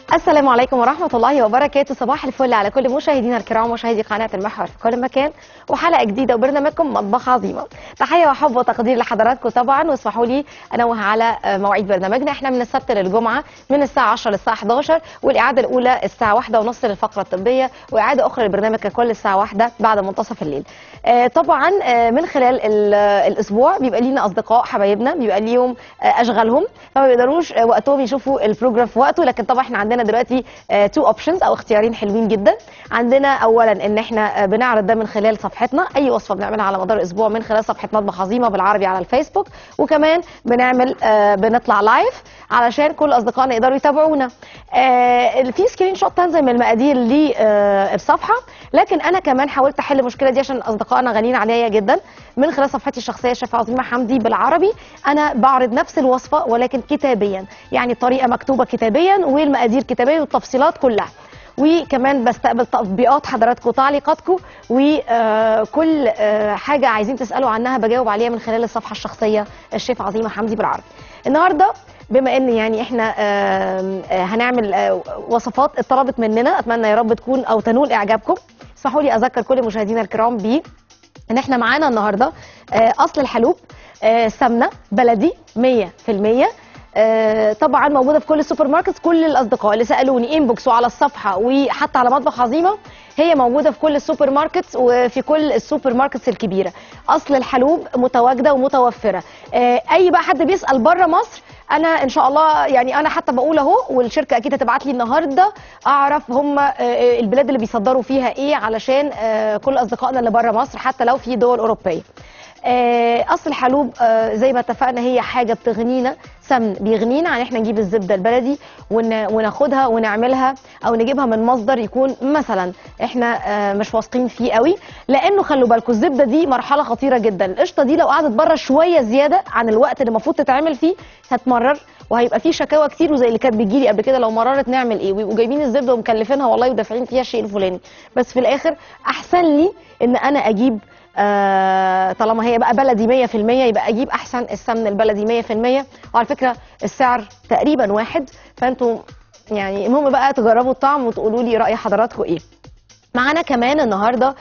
السلام عليكم ورحمة الله وبركاته صباح الفل على كل مشاهدينا الكرام مشاهدي قناة المحور في كل مكان وحلقة جديدة وبرنامجكم مطبخ عظيمة تحية وحب وتقدير لحضراتكم طبعا واسمحوا لي أنوه على مواعيد برنامجنا احنا من السبت للجمعة من الساعة 10 للساعة 11 والإعادة الأولى الساعة 1 ونص للفقرة الطبية وإعادة أخرى للبرنامج ككل الساعة 1 بعد منتصف الليل آه، طبعا آه، من خلال ال- الأسبوع بيبقى لينا أصدقاء حبايبنا بيبقى ليهم آه، أشغالهم فما بيقدروش آه، وقتهم يشوفوا البروجرام في وقته لكن طبعا احنا عندنا دلوقتي تو اوبشنز او اختيارين حلوين جدا عندنا اولا ان احنا آه، بنعرض ده من خلال صفحتنا اي وصفه بنعملها على مدار الاسبوع من خلال صفحه مطبخ عظيمه بالعربي على الفيسبوك وكمان بنعمل آه، بنطلع لايف علشان كل اصدقائنا يقدروا يتابعونا آه، في سكرين شوت تنزل من المقادير للصفحه لكن انا كمان حاولت احل المشكله دي عشان اصدقائنا غاليين عليا جدا من خلال صفحتي الشخصيه شيف عظيمه حمدي بالعربي انا بعرض نفس الوصفه ولكن كتابيا يعني الطريقه مكتوبه كتابيا والمقادير كتابيا والتفصيلات كلها وكمان بستقبل تطبيقات حضراتكم وتعليقاتكم وكل حاجه عايزين تسالوا عنها بجاوب عليها من خلال الصفحه الشخصيه الشيف عظيمه حمدي بالعربي النهارده بما ان يعني احنا آم، آه، هنعمل آه، وصفات اتطلبت مننا اتمنى يا رب تكون او تنول اعجابكم اسمحوا لي اذكر كل مشاهدينا الكرام بيه ان احنا معانا النهارده آه، اصل الحلوب آه، سمنه بلدي 100% آه، طبعا موجوده في كل السوبر ماركتس كل الاصدقاء اللي سالوني انبوكس وعلى الصفحه وحتى على مطبخ عظيمه هي موجوده في كل السوبر ماركتس وفي كل السوبر ماركتس الكبيره اصل الحلوب متواجده ومتوفره آه، اي بقى حد بيسال بره مصر انا ان شاء الله يعني انا حتى بقول اهو والشركه اكيد هتبعت لي النهارده اعرف هم آه، البلاد اللي بيصدروا فيها ايه علشان آه، كل اصدقائنا اللي بره مصر حتى لو في دول اوروبيه آه، اصل الحلوب آه، زي ما اتفقنا هي حاجه بتغنينا سمن بيغنينا عن احنا نجيب الزبده البلدي ون- وناخدها ونعملها او نجيبها من مصدر يكون مثلا احنا آه، مش واثقين فيه قوي لانه خلوا بالكم الزبده دي مرحله خطيره جدا القشطه دي لو قعدت بره شويه زياده عن الوقت اللي المفروض تتعمل فيه هتمرر وهيبقى في شكاوى كتير وزي اللي كانت بتجيلي قبل كده لو مررت نعمل ايه ويبقوا جايبين الزبده ومكلفينها والله ودافعين فيها الشيء الفلاني بس في الاخر احسن لي ان انا اجيب آه طالما هي بقى بلدي 100% يبقى اجيب احسن السمن البلدي 100% وعلى فكره السعر تقريبا واحد فانتوا يعني المهم بقى تجربوا الطعم وتقولوا لي راي حضراتكم ايه معانا كمان النهارده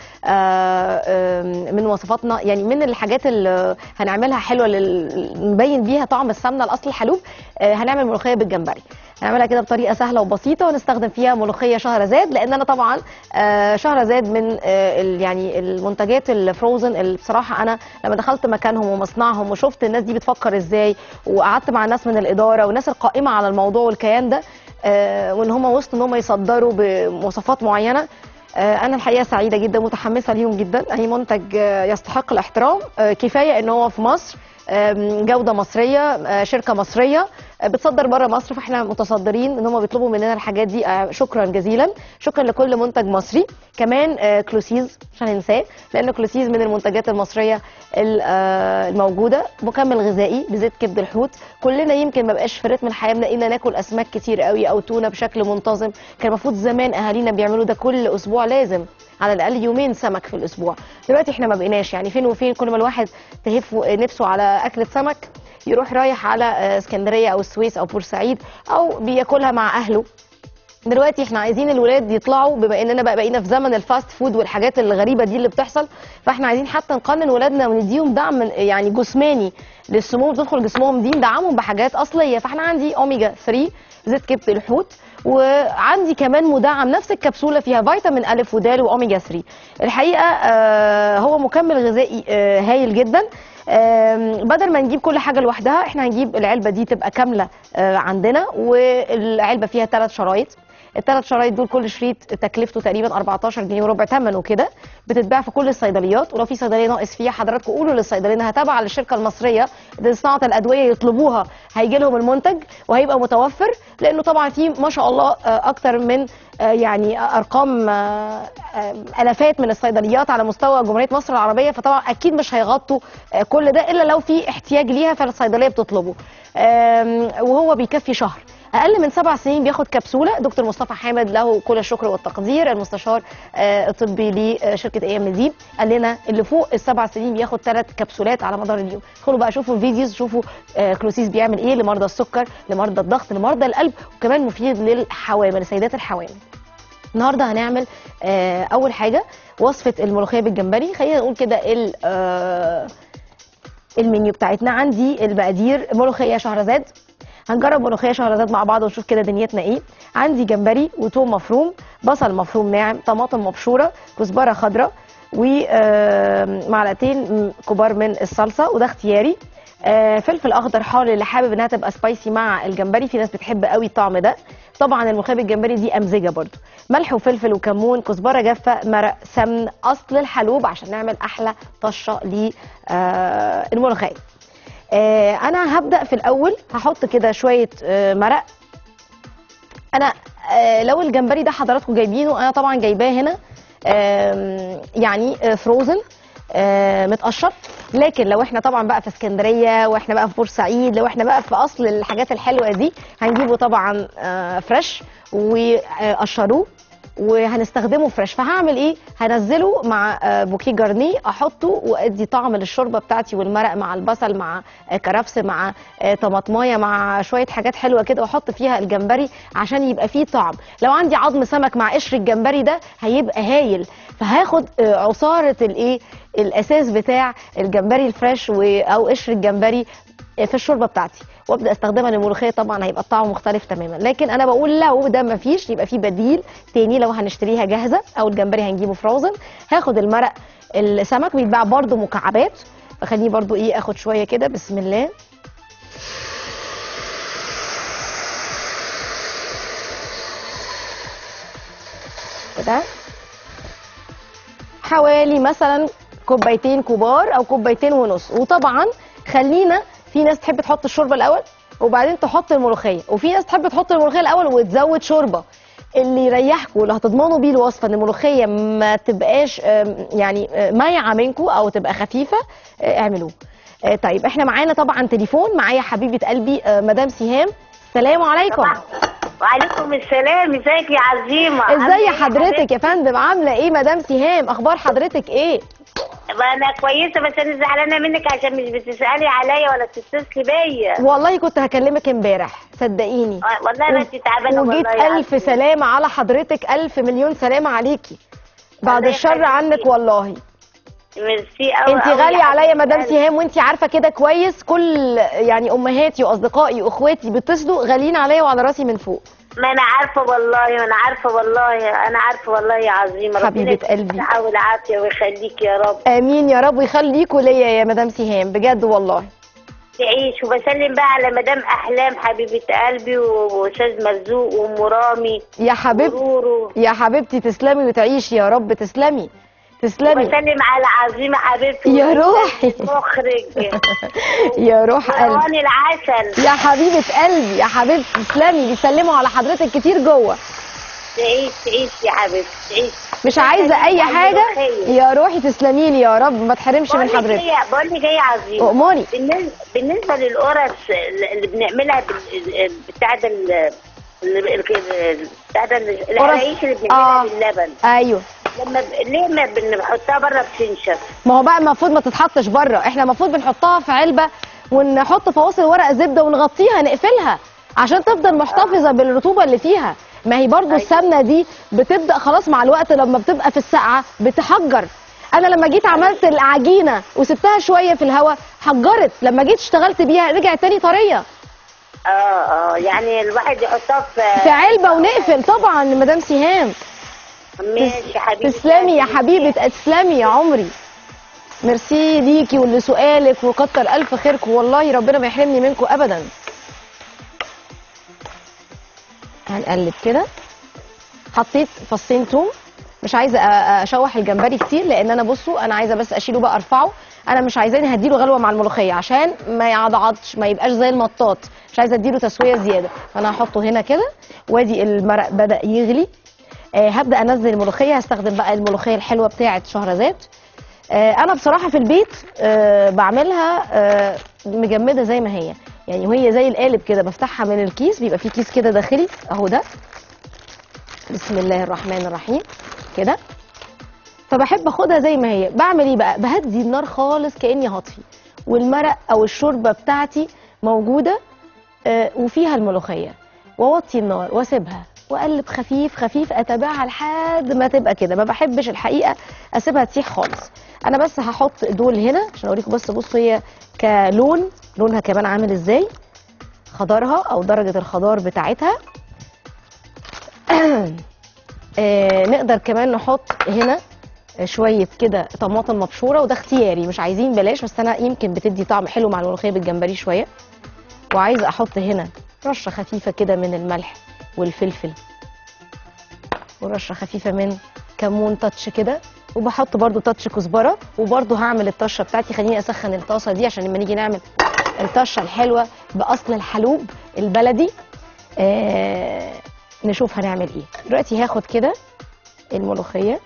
آه، آم، من وصفاتنا يعني من الحاجات اللي هنعملها حلوه لل- نبين بيها طعم السمنه الاصل الحلوب آه، هنعمل ملوخيه بالجمبري هنعملها كده بطريقه سهله وبسيطه ونستخدم فيها ملوخيه شهرزاد لان انا طبعا آه، شهرزاد من آه، ال- يعني المنتجات الفروزن اللي بصراحه انا لما دخلت مكانهم ومصنعهم وشفت الناس دي بتفكر ازاي وقعدت مع ناس من الاداره والناس القائمه على الموضوع والكيان ده آه، وان هم وصلوا ان هم يصدروا بمواصفات معينه آه، انا الحقيقه سعيده جدا متحمسه ليهم جدا اي منتج آه، يستحق الاحترام آه، كفايه ان هو في مصر آم، جوده مصريه آه، شركه مصريه آه، بتصدر بره مصر فاحنا متصدرين ان هم بيطلبوا مننا الحاجات دي آه، شكرا جزيلا شكرا لكل منتج مصري كمان آه، كلوسيز مش هننساه لان كلوسيز من المنتجات المصريه ال- آه، الموجوده مكمل غذائي بزيت كبد الحوت كلنا يمكن ما بقاش في رتم الحياه بنلاقينا ناكل اسماك كتير قوي او تونه بشكل منتظم كان المفروض زمان اهالينا بيعملوا ده كل اسبوع لازم على الاقل يومين سمك في الاسبوع دلوقتي احنا ما بقيناش يعني فين وفين كل ما الواحد تهف نفسه على اكله سمك يروح رايح على آه، اسكندريه او السويس او بورسعيد او بياكلها مع اهله دلوقتي احنا عايزين الولاد يطلعوا بما اننا بقى بقينا في زمن الفاست فود والحاجات الغريبه دي اللي بتحصل فاحنا عايزين حتى نقنن ولادنا ونديهم دعم يعني جسماني للسموم تدخل جسمهم دي ندعمهم بحاجات اصليه فاحنا عندي اوميجا 3 زيت كبد الحوت وعندي كمان مدعم نفس الكبسوله فيها فيتامين الف ودال واوميجا 3 الحقيقه آه، هو مكمل غذائي آه، هايل جدا آم، بدل ما نجيب كل حاجه لوحدها احنا هنجيب العلبه دي تبقى كامله آه، عندنا والعلبه فيها ثلاث شرايط الثلاث شرايط دول كل شريط تكلفته تقريبا 14 جنيه وربع ثمنه كده بتتباع في كل الصيدليات ولو في صيدليه ناقص فيها حضراتكم قولوا للصيدليه انها تابعه للشركه المصريه لصناعه الادويه يطلبوها هيجي لهم المنتج وهيبقى متوفر لانه طبعا في ما شاء الله آه، اكتر من آه، يعني ارقام آه، آه، الافات من الصيدليات على مستوى جمهوريه مصر العربيه فطبعا اكيد مش هيغطوا آه، كل ده الا لو في احتياج ليها فالصيدليه بتطلبه آم، وهو بيكفي شهر اقل من سبع سنين بياخد كبسوله دكتور مصطفى حامد له كل الشكر والتقدير المستشار آه، الطبي لشركه اي ام دي قال لنا اللي فوق السبع سنين بياخد ثلاث كبسولات على مدار اليوم ادخلوا بقى شوفوا الفيديوز شوفوا آه، كلوسيس بيعمل ايه لمرضى السكر لمرضى الضغط لمرضى القلب وكمان مفيد للحوامل لسيدات الحوامل النهارده هنعمل آه، اول حاجه وصفه الملوخيه بالجمبري خلينا نقول كده ال- آه، المنيو بتاعتنا عندي المقادير ملوخيه شهرزاد هنجرب ملوخيه شهرزاد مع بعض ونشوف كده دنيتنا ايه عندي جمبري وتوم مفروم بصل مفروم ناعم طماطم مبشوره كزبره خضراء ومعلقتين كبار من الصلصه وده اختياري آه، فلفل اخضر حار اللي حابب انها تبقى سبايسي مع الجمبري في ناس بتحب قوي الطعم ده طبعا الملوخيه بالجمبري دي امزجه برضو ملح وفلفل وكمون كزبره جافه مرق سمن اصل الحلوب عشان نعمل احلى طشه للملوخيه آه، انا هبدا في الاول هحط كده شويه آه، مرق انا آه، لو الجمبري ده حضراتكم جايبينه انا طبعا جايباه هنا آم، يعني فروزن متقشر لكن لو احنا طبعا بقى في اسكندريه واحنا بقى في بورسعيد لو احنا بقى في اصل الحاجات الحلوه دي هنجيبه طبعا آه، فريش وقشروه وهنستخدمه فريش فهعمل ايه هنزله مع آه، بوكيه جارنيه احطه وادي طعم للشوربه بتاعتي والمرق مع البصل مع آه، كرفس مع آه، طماطمايه مع شويه حاجات حلوه كده واحط فيها الجمبري عشان يبقى فيه طعم لو عندي عظم سمك مع قشر الجمبري ده هيبقى هايل فهاخد آه، عصاره الايه الاساس بتاع الجمبري الفريش و- او قشر الجمبري في الشوربه بتاعتي وابدا استخدمها للملوخيه طبعا هيبقى الطعم مختلف تماما لكن انا بقول لو ده مفيش يبقى في بديل تاني لو هنشتريها جاهزه او الجمبري هنجيبه فروزن هاخد المرق السمك بيتباع برده مكعبات فخليني برده ايه اخد شويه كده بسم الله كده حوالي مثلا كوبايتين كبار او كوبايتين ونص وطبعا خلينا في ناس تحب تحط الشوربه الاول وبعدين تحط الملوخيه وفي ناس تحب تحط الملوخيه الاول وتزود شوربه اللي يريحكم اللي هتضمنوا بيه الوصفه ان الملوخيه ما تبقاش آم، يعني آه، مايعه منكم او تبقى خفيفه آه، اعملوه آه، طيب احنا معانا طبعا تليفون معايا حبيبه قلبي آه، مدام سهام السلام عليكم وعليكم السلام ازيك يا عزيمه عاملة ازاي إيه حضرتك يا فندم عامله ايه مدام سهام اخبار حضرتك ايه حبيبتي؟ انا كويسه بس انا زعلانه منك عشان مش بتسالي عليا ولا بتتصلي بيا والله كنت هكلمك امبارح صدقيني آه، والله انا انت تعبانه وجيت والله يا الف عزيمة. سلامه على حضرتك الف مليون سلامه عليكي بعد الله الشر يخليكي. عنك والله ميرسي قوي انت غاليه عليا مدام سهام وانت عارفه كده كويس كل يعني امهاتي واصدقائي واخواتي بيتصلوا غاليين عليا وعلى راسي من فوق ما انا عارفه والله ما انا عارفه والله انا عارفه والله يا عزيمه حبيبة ربنا قلبي. يديك الصحة والعافيه ويخليك يا رب امين يا رب ويخليكوا ليا يا مدام سهام بجد والله تعيش وبسلم بقى على مدام احلام حبيبه قلبي واستاذ مرزوق وام رامي يا حبيبتي ورورو يا حبيبتي تسلمي وتعيشي يا رب تسلمي تسلمي وبسلم على عزيمه حبيبتي يا روحي. مخرج يا روح قلبي مروان العسل يا حبيبه قلبي يا حبيبتي تسلمي بيسلموا على حضرتك كتير جوه تعيش تعيش يا حبيبتي تعيش مش عايزه اي حاجه يا روحي تسلمي لي يا رب ما تحرمش من حضرتك بقول لك ايه يا عزيز أؤمري. بالنسبه بالنسبه للقرص اللي بنعملها بال- بتاع ده ال- ال- ال- بتاع ده ال- القرايش اللي بنعملها آه. باللبن ايوه لما ب... ليه ما بنحطها بره بتنشف ما هو بقى المفروض ما تتحطش بره احنا المفروض بنحطها في علبه ونحط فواصل ورق زبده ونغطيها نقفلها عشان تفضل محتفظه بالرطوبه اللي فيها ما هي برضو السمنه دي بتبدا خلاص مع الوقت لما بتبقى في السقعه بتحجر انا لما جيت عملت العجينه وسبتها شويه في الهواء حجرت لما جيت اشتغلت بيها رجعت تاني طريه اه اه يعني الواحد يحطها في في علبه ونقفل طبعا مدام سهام ماشي يا حبيبي تسلمي يا حبيبه تسلمي يا عمري ميرسي ليكي ولسؤالك وكتر الف خيركم والله ربنا ما يحرمني منكم ابدا هنقلب كده حطيت فصين توم مش عايزه أ- اشوح الجمبري كتير لان انا بصوا انا عايزه بس اشيله بقى ارفعه انا مش عايزاني هديله غلوه مع الملوخيه عشان ما يعضعضش ما يبقاش زي المطاط مش عايزه اديله تسويه زياده فانا هحطه هنا كده وادي المرق بدا يغلي آه هبدا انزل الملوخيه هستخدم بقى الملوخيه الحلوه بتاعه شهرزاد آه انا بصراحه في البيت آه بعملها آه مجمده زي ما هي يعني وهي زي القالب كده بفتحها من الكيس بيبقى في كيس كده داخلي اهو ده بسم الله الرحمن الرحيم كده فبحب اخدها زي ما هي بعمل ايه بقى بهدي النار خالص كاني هطفي والمرق او الشوربه بتاعتي موجوده آه، وفيها الملوخيه واوطي النار واسيبها واقلب خفيف خفيف اتابعها لحد ما تبقى كده ما بحبش الحقيقه اسيبها تسيح خالص انا بس هحط دول هنا عشان اوريكم بس بصوا هي كلون لونها كمان عامل ازاي خضارها او درجه الخضار بتاعتها آه، نقدر كمان نحط هنا شويه كده طماطم مبشوره وده اختياري مش عايزين بلاش بس انا يمكن بتدي طعم حلو مع الملوخيه بالجمبري شويه وعايزه احط هنا رشه خفيفه كده من الملح والفلفل ورشه خفيفه من كمون تاتش كده وبحط برضو تاتش كزبره وبرضو هعمل الطشه بتاعتي خليني اسخن الطاسه دي عشان لما نيجي نعمل الطشه الحلوه باصل الحلوب البلدي آه نشوف هنعمل ايه دلوقتي هاخد كده الملوخيه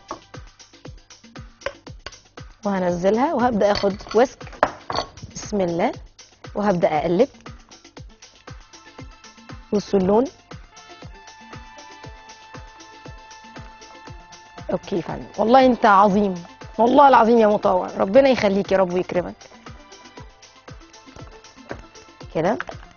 وهنزلها وهبدا اخد ويسك بسم الله وهبدا اقلب بصوا اللون اوكي يا فندم والله انت عظيم والله العظيم يا مطوع ربنا يخليك يا رب ويكرمك كده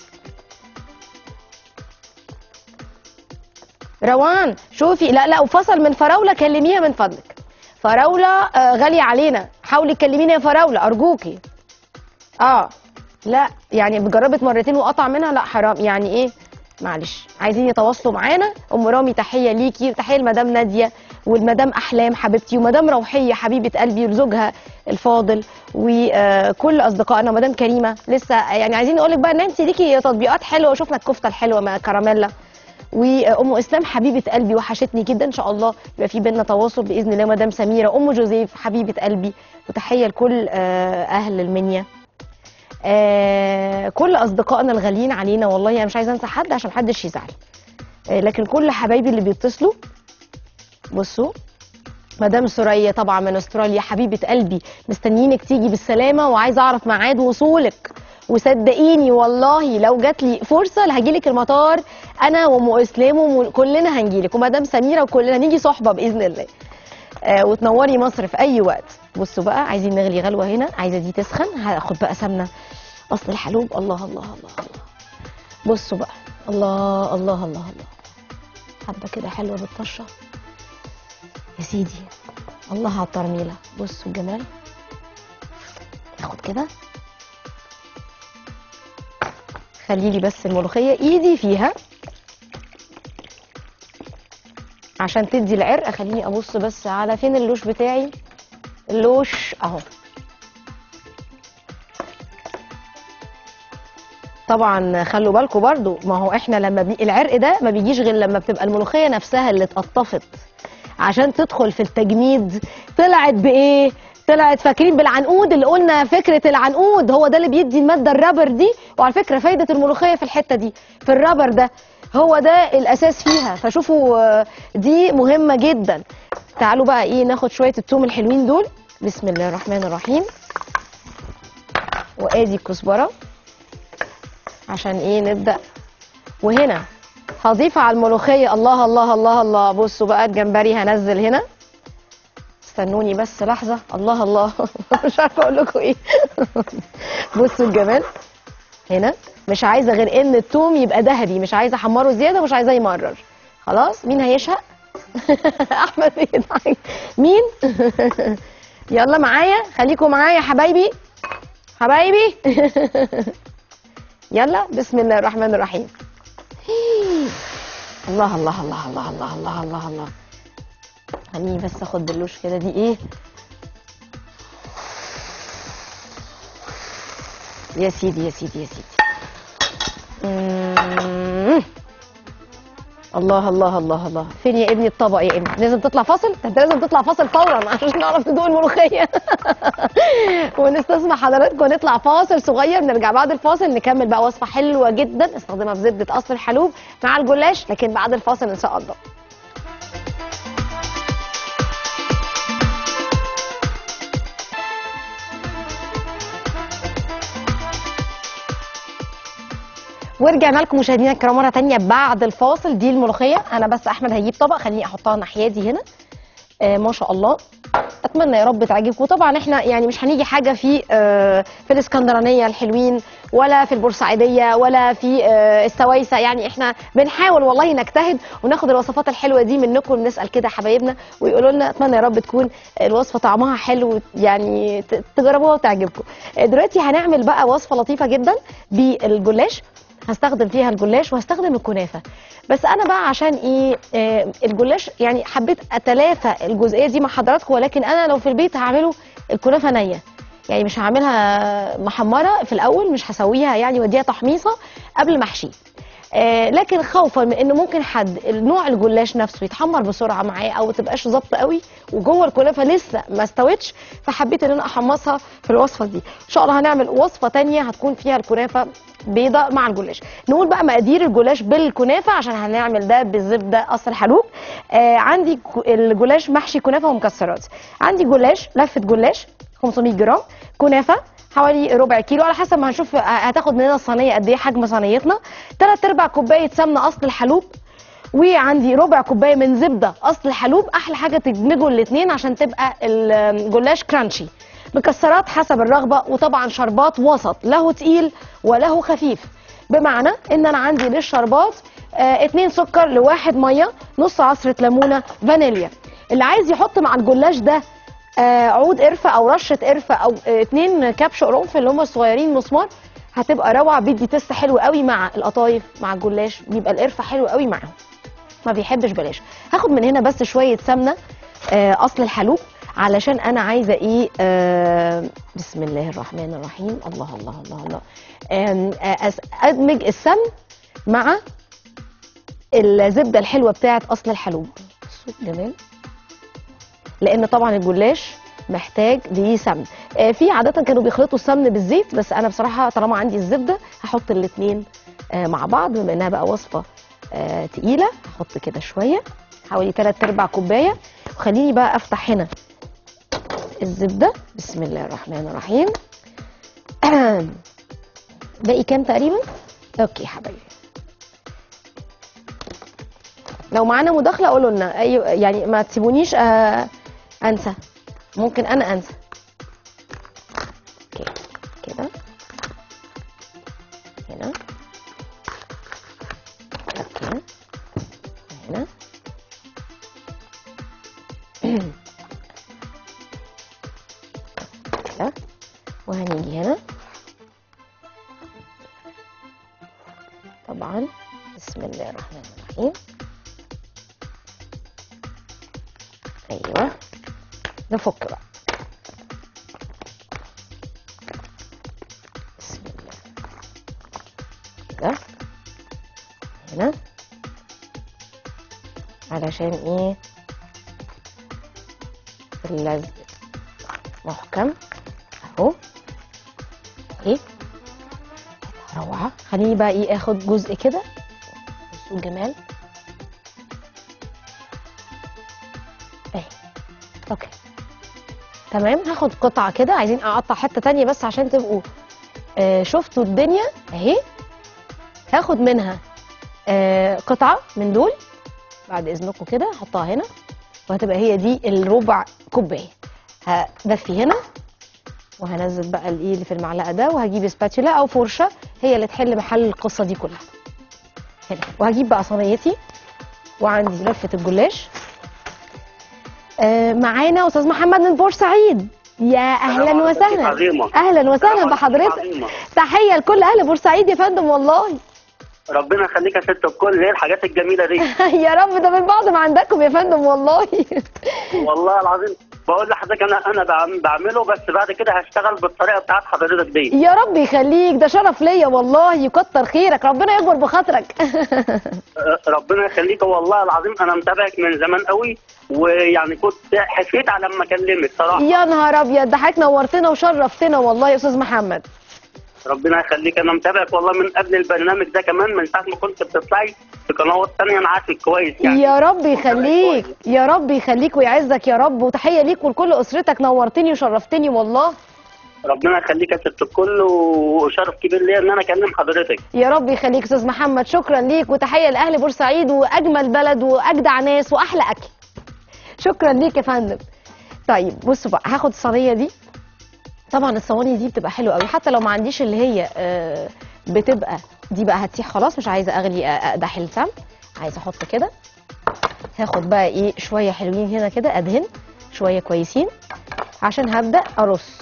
روان شوفي لا لا وفصل من فراوله كلميها من فضلك فراوله آه، غاليه علينا حاولي تكلميني يا فراوله ارجوكي اه لا يعني جربت مرتين وقطع منها لا حرام يعني ايه معلش عايزين يتواصلوا معانا ام رامي تحيه ليكي وتحيه لمدام ناديه والمدام احلام حبيبتي ومدام روحيه حبيبه قلبي وزوجها الفاضل وكل اصدقائنا مدام كريمه لسه يعني عايزين نقول لك بقى ان انت ليكي تطبيقات حلوه وشفنا الكفته الحلوه مع كراميلا وام اسلام حبيبه قلبي وحشتني جدا ان شاء الله يبقى في بينا تواصل باذن الله مدام سميره ام جوزيف حبيبه قلبي وتحيه لكل آه، اهل المنيا آه، كل اصدقائنا الغاليين علينا والله انا مش عايزه انسى حد عشان محدش يزعل آه، لكن كل حبايبي اللي بيتصلوا بصوا مدام سوريا طبعا من استراليا حبيبه قلبي مستنيينك تيجي بالسلامه وعايزه اعرف ميعاد وصولك وصدقيني والله لو جات لي فرصه هجيلك المطار انا وام اسلام وكلنا هنجيلك ومدام سميره وكلنا نيجي صحبه باذن الله آه وتنوري مصر في اي وقت بصوا بقى عايزين نغلي غلوه هنا عايزه دي تسخن هاخد بقى سمنه اصل الحلوب الله الله الله الله بصوا بقى الله الله الله الله حبه كده حلوه بالطشه يا سيدي الله على الترميله بصوا الجمال ناخد كده خلي لي بس الملوخيه ايدي فيها عشان تدي العرق خليني ابص بس على فين اللوش بتاعي اللوش اهو طبعا خلوا بالكم برضو ما هو احنا لما بي... العرق ده ما بيجيش غير لما بتبقى الملوخيه نفسها اللي اتقطفت عشان تدخل في التجميد طلعت بايه طلعت فاكرين بالعنقود اللي قلنا فكره العنقود هو ده اللي بيدي الماده الرابر دي وعلى فكره فايده الملوخيه في الحته دي في الرابر ده هو ده الاساس فيها فشوفوا آه، دي مهمه جدا تعالوا بقى ايه ناخد شويه التوم الحلوين دول بسم الله الرحمن الرحيم وادي الكزبره عشان ايه نبدا وهنا هضيف على الملوخيه الله الله الله الله بصوا بقى الجمبري هنزل هنا استنوني بس لحظه الله الله مش عارفه اقول لكم ايه بصوا الجمال هنا مش عايزه غير ان التوم يبقى ذهبي مش عايزه احمره زياده مش عايزاه يمرر خلاص مين هيشهق احمد بيضحك مين يلا معايا خليكم معايا حبايبي حبايبي يلا بسم الله الرحمن الرحيم الله الله الله الله الله الله الله الله خليني بس اخد باللوش كده دي ايه يا سيدي يا سيدي يا سيدي مم. الله الله الله الله فين يا ابني الطبق يا ابني لازم تطلع فاصل ده انت لازم تطلع فاصل فورا عشان نعرف ندوق الملوخيه ونستسمع حضراتكم نطلع فاصل صغير نرجع بعد الفاصل نكمل بقى وصفه حلوه جدا استخدمها في زبده قصر الحلوب مع الجلاش لكن بعد الفاصل ان شاء الله ورجعنا لكم مشاهدينا الكرام مره تانية بعد الفاصل دي الملوخيه انا بس احمد هيجيب طبق خليني احطها ناحيه دي هنا آه ما شاء الله اتمنى يا رب تعجبكم طبعا احنا يعني مش هنيجي حاجه في آه في الاسكندرانيه الحلوين ولا في البورسعيديه ولا في آه السويسه يعني احنا بنحاول والله نجتهد وناخد الوصفات الحلوه دي منكم نسال كده حبايبنا ويقولوا لنا اتمنى يا رب تكون الوصفه طعمها حلو يعني ت- تجربوها وتعجبكم آه، دلوقتي هنعمل بقى وصفه لطيفه جدا بالجلاش هستخدم فيها الجلاش وهستخدم الكنافه بس انا بقى عشان ايه آه الجلاش يعني حبيت اتلافى الجزئيه دي مع حضراتكم ولكن انا لو في البيت هعمله الكنافه نيه يعني مش هعملها محمره في الاول مش هسويها يعني واديها تحميصه قبل ما احشيه آه لكن خوفا من ان ممكن حد نوع الجلاش نفسه يتحمر بسرعه معاه او ما تبقاش ظابطه قوي وجوه الكنافه لسه ما استوتش فحبيت ان انا احمصها في الوصفه دي ان شاء الله هنعمل وصفه تانية هتكون فيها الكنافه بيضه مع الجلاش نقول بقى مقادير الجلاش بالكنافه عشان هنعمل ده بالزبده اصل حلوب آه عندي ك- الجلاش محشي كنافه ومكسرات عندي جلاش لفه جلاش 500 جرام كنافه حوالي ربع كيلو على حسب ما هنشوف هتاخد مننا الصينيه قد ايه حجم صينيتنا 3 ارباع كوبايه سمنه اصل الحلوب وعندي ربع كوبايه من زبده اصل الحلوب احلى حاجه تدمجوا الاثنين عشان تبقى الجلاش كرانشي مكسرات حسب الرغبه وطبعا شربات وسط له تقيل وله خفيف بمعنى ان انا عندي للشربات آه اتنين سكر لواحد ميه نص عصره ليمونه فانيليا اللي عايز يحط مع الجلاش ده آه عود قرفه او رشه قرفه او آه اتنين كبش قرنفل اللي هم الصغيرين مسمار هتبقى روعه بيدي تست حلو قوي مع القطايف مع الجلاش بيبقى القرفه حلو قوي معاهم ما بيحبش بلاش هاخد من هنا بس شويه سمنه آه اصل الحلوب علشان انا عايزه ايه آه بسم الله الرحمن الرحيم الله الله الله الله آم، آه أس- ادمج السمن مع الزبده الحلوه بتاعه اصل الحلوب بصوا جمال لان طبعا الجلاش محتاج ليه سمن آه في عاده كانوا بيخلطوا السمن بالزيت بس انا بصراحه طالما عندي الزبده هحط الاثنين آه مع بعض بما انها بقى وصفه آه تقيله هحط كده شويه حوالي 3 ارباع كوبايه وخليني بقى افتح هنا الزبده بسم الله الرحمن الرحيم باقي كام تقريبا اوكي حبايبي لو معانا مداخله قولوا لنا اي يعني ما تسيبونيش آه انسى ممكن انا انسى اوكي كده هنا اوكي هنا كده وهنيجي هنا طبعا بسم الله الرحمن الرحيم ايوه نفك بقى بسم الله كده هنا علشان ايه اللزق محكم اهو ايه روعه خليني بقى ايه اخد جزء كده بصوا الجمال اهي اوكي تمام هاخد قطعه كده عايزين اقطع حته تانية بس عشان تبقوا آه شفتوا الدنيا اهي هاخد منها آه قطعه من دول بعد اذنكم كده احطها هنا وهتبقى هي دي الربع كوبايه هدفي هنا وهنزل بقى الايه اللي في المعلقه ده وهجيب سباتولا او فرشه هي اللي تحل محل القصه دي كلها هنا وهجيب بقى صينيتي وعندي لفه الجلاش آه معانا استاذ محمد من بورسعيد يا اهلا عليكم وسهلا عظيمة. اهلا وسهلا السلام عليكم بحضرتك عظيمة. تحيه لكل اهل بورسعيد يا فندم والله ربنا يخليك يا ست الكل ايه الحاجات الجميله دي يا رب ده من بعض ما عندكم يا فندم والله والله العظيم بقول لحضرتك انا انا بعم- بعمله بس بعد كده هشتغل بالطريقه بتاعت حضرتك دي يا رب يخليك ده شرف ليا والله يكتر خيرك ربنا يكبر بخاطرك أه، ربنا يخليك والله العظيم انا متابعك من زمان قوي ويعني كنت حسيت على لما اكلمك صراحه يا نهار ابيض ده حضرتك نورتنا وشرفتنا والله يا استاذ محمد ربنا يخليك انا متابعك والله من قبل البرنامج ده كمان من ساعه ما كنت بتطلعي في قنوات تانية انا عارفك كويس يعني يا رب يخليك يا رب يخليك ويعزك يا رب وتحيه ليك ولكل اسرتك نورتني وشرفتني والله ربنا يخليك يا ست الكل وشرف كبير ليا ان انا اكلم حضرتك يا رب يخليك استاذ محمد شكرا ليك وتحيه لاهل بورسعيد واجمل بلد واجدع ناس واحلى اكل شكرا ليك يا فندم طيب بصوا بقى هاخد الصينيه دي طبعا الصواني دي بتبقى حلوه قوي حتى لو ما عنديش اللي هي آه، بتبقى دي بقى هتسيح خلاص مش عايزه اغلي آه، اقدح السمن عايزه احط كده هاخد بقى ايه شويه حلوين هنا كده ادهن شويه كويسين عشان هبدا ارص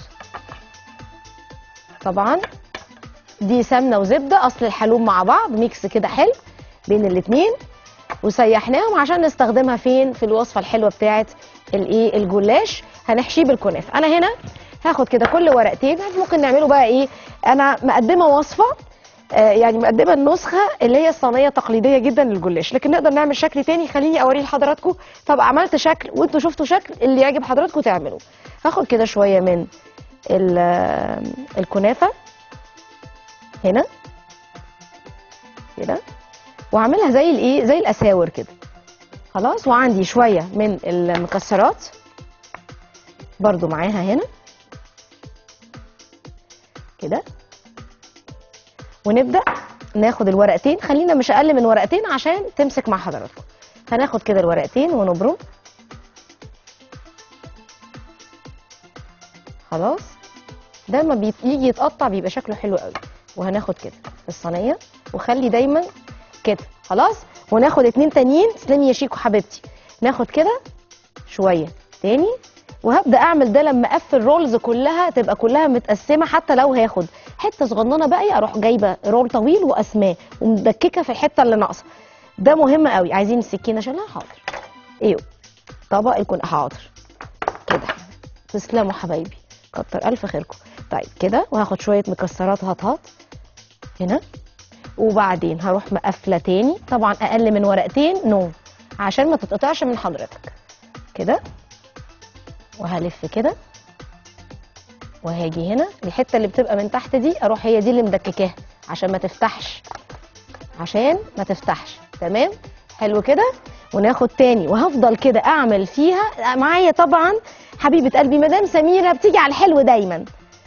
طبعا دي سمنه وزبده اصل الحلوم مع بعض ميكس كده حلو بين الاتنين وسيحناهم عشان نستخدمها فين في الوصفه الحلوه بتاعه الايه الجلاش هنحشيه بالكنافه انا هنا هاخد كده كل ورقتين ممكن نعمله بقى ايه انا مقدمه وصفه آه يعني مقدمه النسخه اللي هي الصينيه التقليديه جدا للجلاش لكن نقدر نعمل شكل تاني خليني اوريه لحضراتكم طب عملت شكل وانتوا شفتوا شكل اللي يعجب حضراتكم تعملوه هاخد كده شويه من ال- آه، الكنافه هنا كده واعملها زي الايه زي الاساور كده خلاص وعندي شويه من المكسرات برضو معاها هنا كده ونبدا ناخد الورقتين خلينا مش اقل من ورقتين عشان تمسك مع حضراتكم هناخد كده الورقتين ونبرم خلاص ده لما بيت- يجي يتقطع بيبقى شكله حلو قوي وهناخد كده في الصينيه وخلي دايما كده خلاص وناخد اتنين تانيين تسلمي يا شيكو حبيبتي ناخد كده شويه تاني وهبدا اعمل ده لما اقفل رولز كلها تبقى كلها متقسمه حتى لو هاخد حته صغننه بقى اروح جايبه رول طويل واسماه ومدككه في الحته اللي ناقصه ده مهم قوي عايزين السكينه شيلها حاضر ايوه طبق يكون حاضر كده تسلموا حبايبي كتر الف خيركم طيب كده وهاخد شويه مكسرات هطهط هنا وبعدين هروح مقفله تاني طبعا اقل من ورقتين نو عشان ما تتقطعش من حضرتك كده وهلف كده وهاجي هنا الحته اللي بتبقى من تحت دي اروح هي دي اللي مدككاها عشان ما تفتحش عشان ما تفتحش تمام حلو كده وناخد تاني وهفضل كده اعمل فيها معايا طبعا حبيبه قلبي مدام سميره بتيجي على الحلو دايما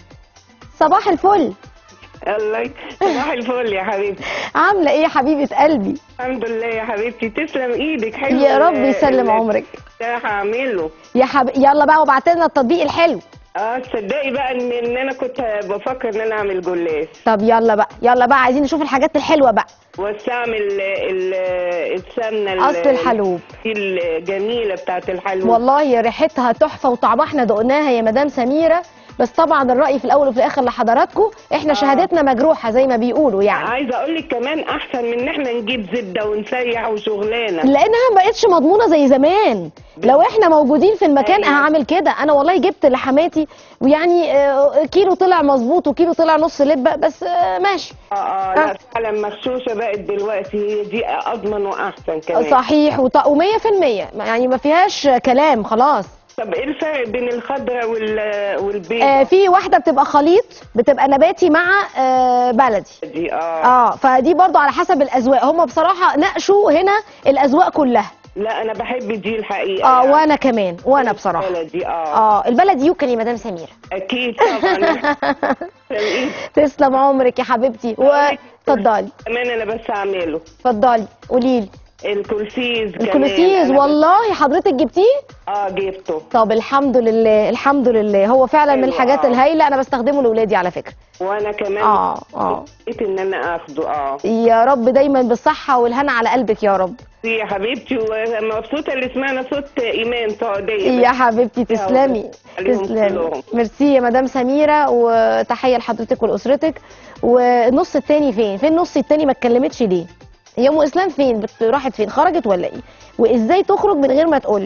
صباح الفل الله ي- صباح الفل يا حبيبتي عامله ايه يا حبيبه قلبي الحمد لله يا حبيبتي تسلم ايدك حلو يا رب ال- يسلم ال- عمرك ده هعمله يا حب... يلا بقى وابعت لنا التطبيق الحلو اه تصدقي بقى ان ان انا كنت بفكر ان انا اعمل جلاش طب يلا بقى يلا بقى عايزين نشوف الحاجات الحلوه بقى واستعمل ال- السمنه ال- اصل الحلوب الجميله بتاعت الحلوب والله ريحتها تحفه وطعمها احنا دقناها يا مدام سميره بس طبعا الراي في الاول وفي الاخر لحضراتكم احنا آه. شهادتنا مجروحه زي ما بيقولوا يعني عايزه اقول لك كمان احسن من ان احنا نجيب زبده ونسيح وشغلانه لانها ما بقتش مضمونه زي زمان لو احنا موجودين في المكان أيوة. هعمل كده انا والله جبت لحماتي ويعني آه، كيلو طلع مظبوط وكيلو طلع نص لبه بس آه، ماشي اه اه لا فعلا مغشوشه بقت دلوقتي هي دي اضمن واحسن كمان صحيح وط... و100% يعني ما فيهاش كلام خلاص طب ايه الفرق بين الخضراء وال والبيض آه في واحده بتبقى خليط بتبقى نباتي مع آه بلدي دي اه اه فدي برضو على حسب الاذواق هم بصراحه ناقشوا هنا الاذواق كلها لا انا بحب دي الحقيقه اه يعني. وانا كمان وانا بصراحه بلدي اه اه البلدي يوكل يا مدام سميره اكيد طبعا تسلم تسلم عمرك يا حبيبتي واتفضلي كمان انا بس اعمله اتفضلي قولي لي الكولسيز كمان الكولوسيز أنا بس- والله حضرتك جبتيه اه جبته طب الحمد لله الحمد لله هو فعلا من حلو، الحاجات آه. الهايله انا بستخدمه لاولادي على فكره وانا كمان اه اه لقيت ان انا اخده اه يا رب دايما بالصحه والهنا على قلبك يا رب يا حبيبتي ومبسوطه اللي سمعنا صوت ايمان سعوديه يا حبيبتي تسلمي عليهم تسلمي كلهم. ميرسي يا مدام سميره وتحيه لحضرتك ولاسرتك والنص التاني فين فين النص التاني ما اتكلمتش ليه هي ام اسلام فين بت- راحت فين خرجت ولا ايه وازاي تخرج من غير ما تقولي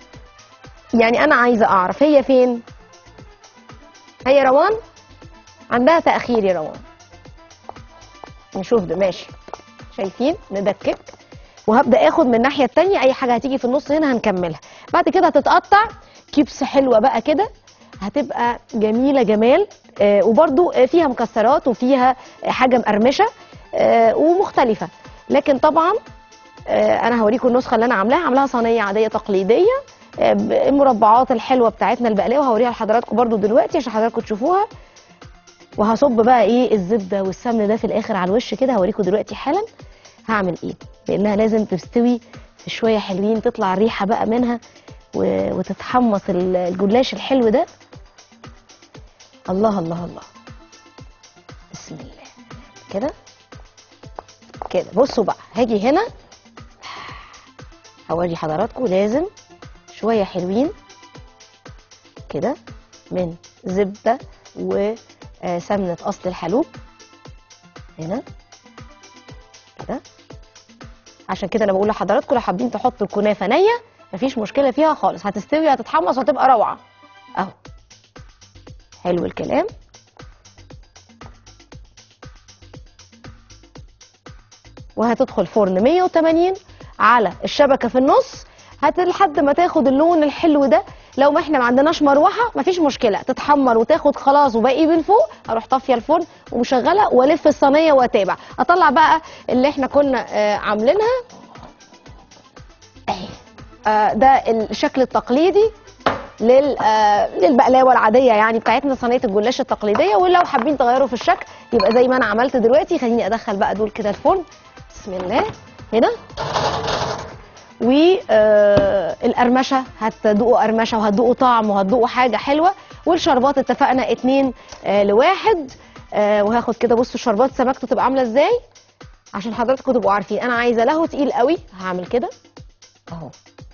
يعني انا عايزه اعرف هي فين هي روان عندها تاخير يا روان نشوف ده ماشي شايفين ندكك وهبدا اخد من الناحيه التانية اي حاجه هتيجي في النص هنا هنكملها بعد كده هتتقطع كيبس حلوه بقى كده هتبقى جميله جمال آه وبرده آه فيها مكسرات وفيها آه حاجه مقرمشه آه ومختلفه لكن طبعا آه انا هوريكم النسخه اللي انا عاملاها عاملاها صينيه عاديه تقليديه آه، المربعات الحلوه بتاعتنا البقلاوه هوريها لحضراتكم برده دلوقتي عشان حضراتكم تشوفوها وهصب بقى ايه الزبده والسمن ده في الاخر على الوش كده هوريكم دلوقتي حالا هعمل ايه لانها لازم تستوي في شويه حلوين تطلع الريحه بقى منها و- وتتحمص ال- الجلاش الحلو ده الله الله الله بسم الله كده كده بصوا بقى هاجي هنا هوري حضراتكم لازم شويه حلوين كده من زبده وسمنه اصل الحلوب هنا كده عشان كده انا بقول لحضراتكم لو حابين تحطوا الكنافه نيه مفيش مشكله فيها خالص هتستوي هتتحمص وهتبقى روعه اهو حلو الكلام وهتدخل فرن 180 على الشبكه في النص هت لحد ما تاخد اللون الحلو ده لو ما احنا ما عندناش مروحه مفيش مشكله تتحمر وتاخد خلاص وباقي من فوق اروح طافيه الفرن ومشغله والف الصينيه واتابع اطلع بقى اللي احنا كنا آه عاملينها اهي آه ده الشكل التقليدي لل آه للبقلاوه العاديه يعني بتاعتنا صينيه الجلاش التقليديه ولو حابين تغيروا في الشكل يبقى زي ما انا عملت دلوقتي خليني ادخل بقى دول كده الفرن بسم الله هنا والقرمشه هتدوقوا قرمشه وهتدوقوا طعم وهتدوقوا حاجه حلوه والشربات اتفقنا اتنين آه لواحد آه وهاخد كده بصوا شربات سمكته تبقى عامله ازاي عشان حضراتكم تبقوا عارفين انا عايزه له تقيل قوي هعمل كده اهو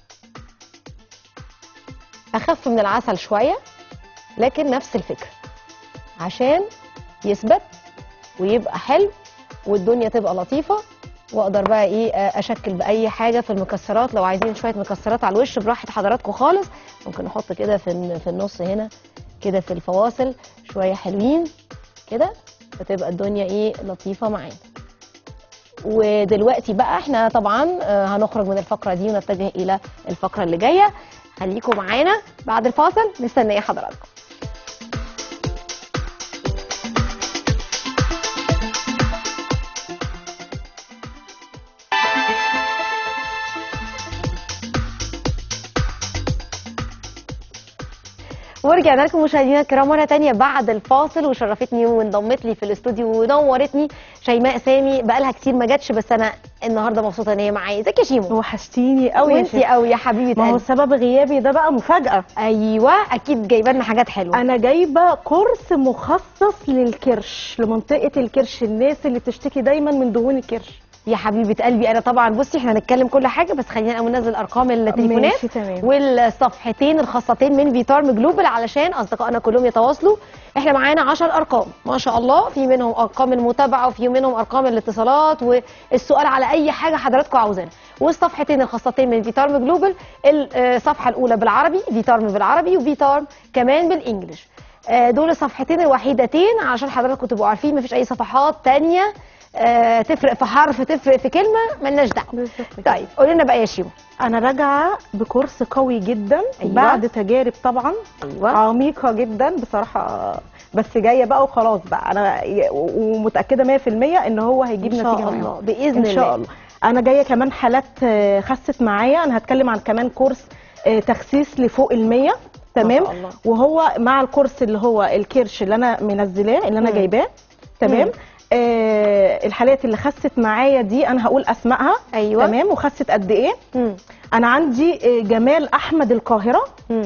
اخف من العسل شويه لكن نفس الفكره عشان يثبت ويبقى حلو والدنيا تبقى لطيفه واقدر بقى ايه آه، اشكل باي حاجه في المكسرات لو عايزين شويه مكسرات على الوش براحه حضراتكم خالص ممكن نحط كده في الن- في النص هنا كده في الفواصل شويه حلوين كده فتبقى الدنيا ايه لطيفه معانا ودلوقتي بقى احنا طبعا آه، هنخرج من الفقره دي ونتجه الى الفقره اللي جايه خليكم معانا بعد الفاصل مستنيه حضراتكم ورجعنا لكم مشاهدينا الكرام مره تانية بعد الفاصل وشرفتني وانضمت لي في الاستوديو ونورتني شيماء سامي بقالها كتير ما جاتش بس انا النهارده مبسوطه ان هي معايا ازيك يا شيمو وحشتيني قوي يا وانتي شيخ قوي يا حبيبه ما هو قلبي سبب غيابي ده بقى مفاجأة ايوه اكيد جايبه لنا حاجات حلوه أنا جايبة كورس مخصص للكرش لمنطقة الكرش الناس اللي بتشتكي دايما من دهون الكرش يا حبيبه قلبي انا طبعا بصي احنا هنتكلم كل حاجه بس خلينا اول ننزل ارقام التليفونات ماشي تمام والصفحتين الخاصتين من فيتارم جلوبال علشان اصدقائنا كلهم يتواصلوا احنا معانا 10 ارقام ما شاء الله في منهم ارقام المتابعه وفي منهم ارقام الاتصالات والسؤال على اي حاجه حضراتكم عاوزينها والصفحتين الخاصتين من فيتارم جلوبال الصفحه الاولى بالعربي فيتارم بالعربي وفيتارم كمان بالانجلش آه، دول الصفحتين الوحيدتين عشان حضراتكم تبقوا عارفين مفيش اي صفحات تانية آه، تفرق في حرف تفرق في كلمه ملناش دعوه بالظبط كده. طيب قولي لنا بقى يا شيمو أنا راجعة بكورس قوي جدا أيوة. بعد تجارب طبعا ايوه عميقة جدا بصراحة بس جاية بقى وخلاص بقى أنا ي- ومتأكدة 100% إن هو هيجيب ان نتيجة شاء معاهم. الله باذن ان شاء الله انا جايه كمان حالات آه، خست معايا انا هتكلم عن كمان كورس آه، تخسيس لفوق ال100 تمام ما شاء الله. وهو مع الكورس اللي هو الكرش اللي انا منزلاه اللي انا مم. جايباه تمام مم. آه الحالات اللي خست معايا دي انا هقول اسمائها ايوه تمام وخست قد ايه مم. انا عندي آه، جمال احمد القاهره مم.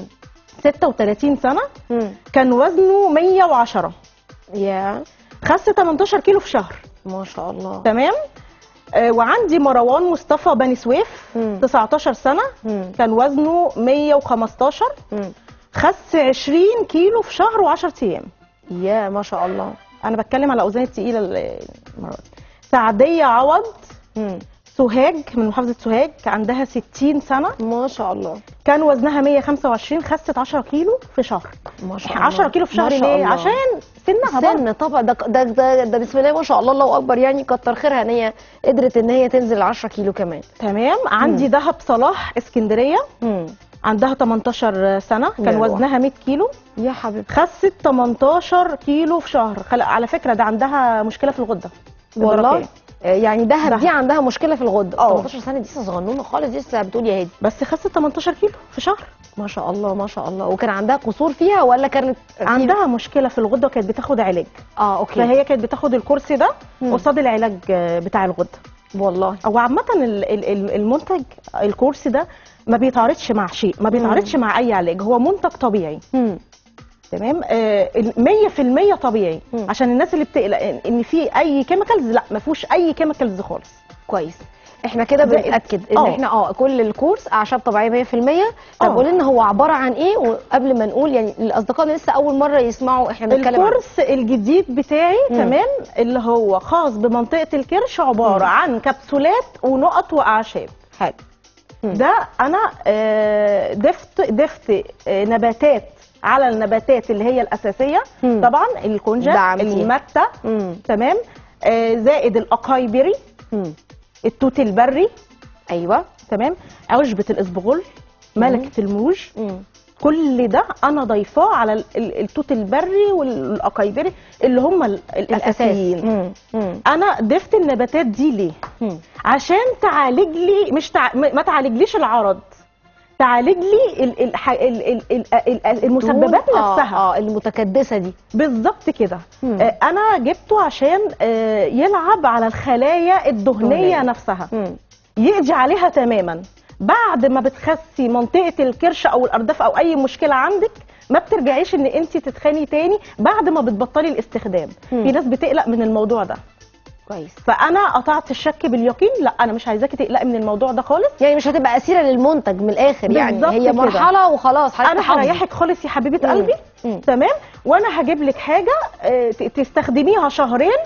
36 سنه مم. كان وزنه 110 يا خس 18 كيلو في شهر ما شاء الله تمام آه وعندي مروان مصطفى بني سويف مم. 19 سنه مم. كان وزنه 115 مم. خس 20 كيلو في شهر و10 ايام يا ما شاء الله انا بتكلم على اوزان التقيله ال- المره دي سعديه عوض مم. سوهاج من محافظه سوهاج عندها 60 سنه ما شاء الله كان وزنها 125 خست 10 كيلو في شهر ما شاء الله 10 كيلو في ما شهر شاء ليه الله. عشان سنها برضه سن طبعا ده ده ده, ده بسم الله ما شاء الله الله اكبر يعني كتر خيرها ان هي قدرت ان هي تنزل 10 كيلو كمان تمام عندي دهب صلاح اسكندريه مم. عندها 18 سنه كان يا روح. وزنها 100 كيلو يا حبيبتي خست 18 كيلو في شهر خل... على فكره ده عندها مشكله في الغده والله الدرقية. آه، يعني دهب دهب. دي عندها مشكله في الغده اه. 18 سنه دي لسه صغنونه خالص دي لسه بتقول يا هادي بس خست 18 كيلو في شهر ما شاء الله ما شاء الله وكان عندها قصور فيها ولا كانت في- عندها مشكله في الغده وكانت بتاخد علاج اه اوكي فهي كانت بتاخد الكرسي ده مم. قصاد العلاج آه، بتاع الغده والله او عامه ال- ال- ال- المنتج الكرسي ده ما بيتعارضش مع شيء ما بيتعارضش مع اي علاج هو منتج طبيعي مم. تمام آه، ال- 100% طبيعي مم. عشان الناس اللي بتقلق ان إن في اي كيميكالز لا ما فيهوش اي كيميكالز خالص كويس احنا كده زائد- بنتاكد ان اه. احنا اه كل الكورس اعشاب طبيعيه 100% طب اه. قولي لنا هو عباره عن ايه وقبل ما نقول يعني الاصدقاء اللي لسه اول مره يسمعوا احنا بنتكلم عن الكورس الجديد بتاعي مم. تمام اللي هو خاص بمنطقه الكرش عباره مم. عن كبسولات ونقط واعشاب حلو مم. ده انا آه، ضفت ضفت آه، نباتات على النباتات اللي هي الاساسيه مم. طبعا الكونجا دعمتيها. المتة مم. تمام آه، زائد الاكاي بيري مم. التوت البري ايوه تمام عشبه الاسبغل ملكه الموج مم. كل ده انا ضايفاه على ال- ال- التوت البري والاكايبري اللي هم ال- الاساسيين مم. مم. انا ضفت النباتات دي ليه مم. عشان تعالج لي مش تع... م- ما تعالجليش العرض تعالج لي ال... ال... ح- ال... ال... ال... ال... المسببات دهون، نفسها اه, آه المتكدسه دي بالظبط كده مم. آه، انا جبته عشان آه، يلعب على الخلايا الدهنيه دهنية. نفسها مم. يقضي عليها تماما بعد ما بتخسي منطقه الكرش او الارداف او اي مشكله عندك ما بترجعيش ان انت تتخني تاني بعد ما بتبطلي الاستخدام مم. في ناس بتقلق من الموضوع ده كويس فانا قطعت الشك باليقين لا انا مش عايزاكي تقلقي من الموضوع ده خالص يعني مش هتبقى اسيره للمنتج من الاخر يعني بالظبط هي كده. مرحله وخلاص حضرتك انا تحافظي. هريحك خالص يا حبيبه مم. قلبي مم. تمام وانا هجيب لك حاجه آه، ت- تستخدميها شهرين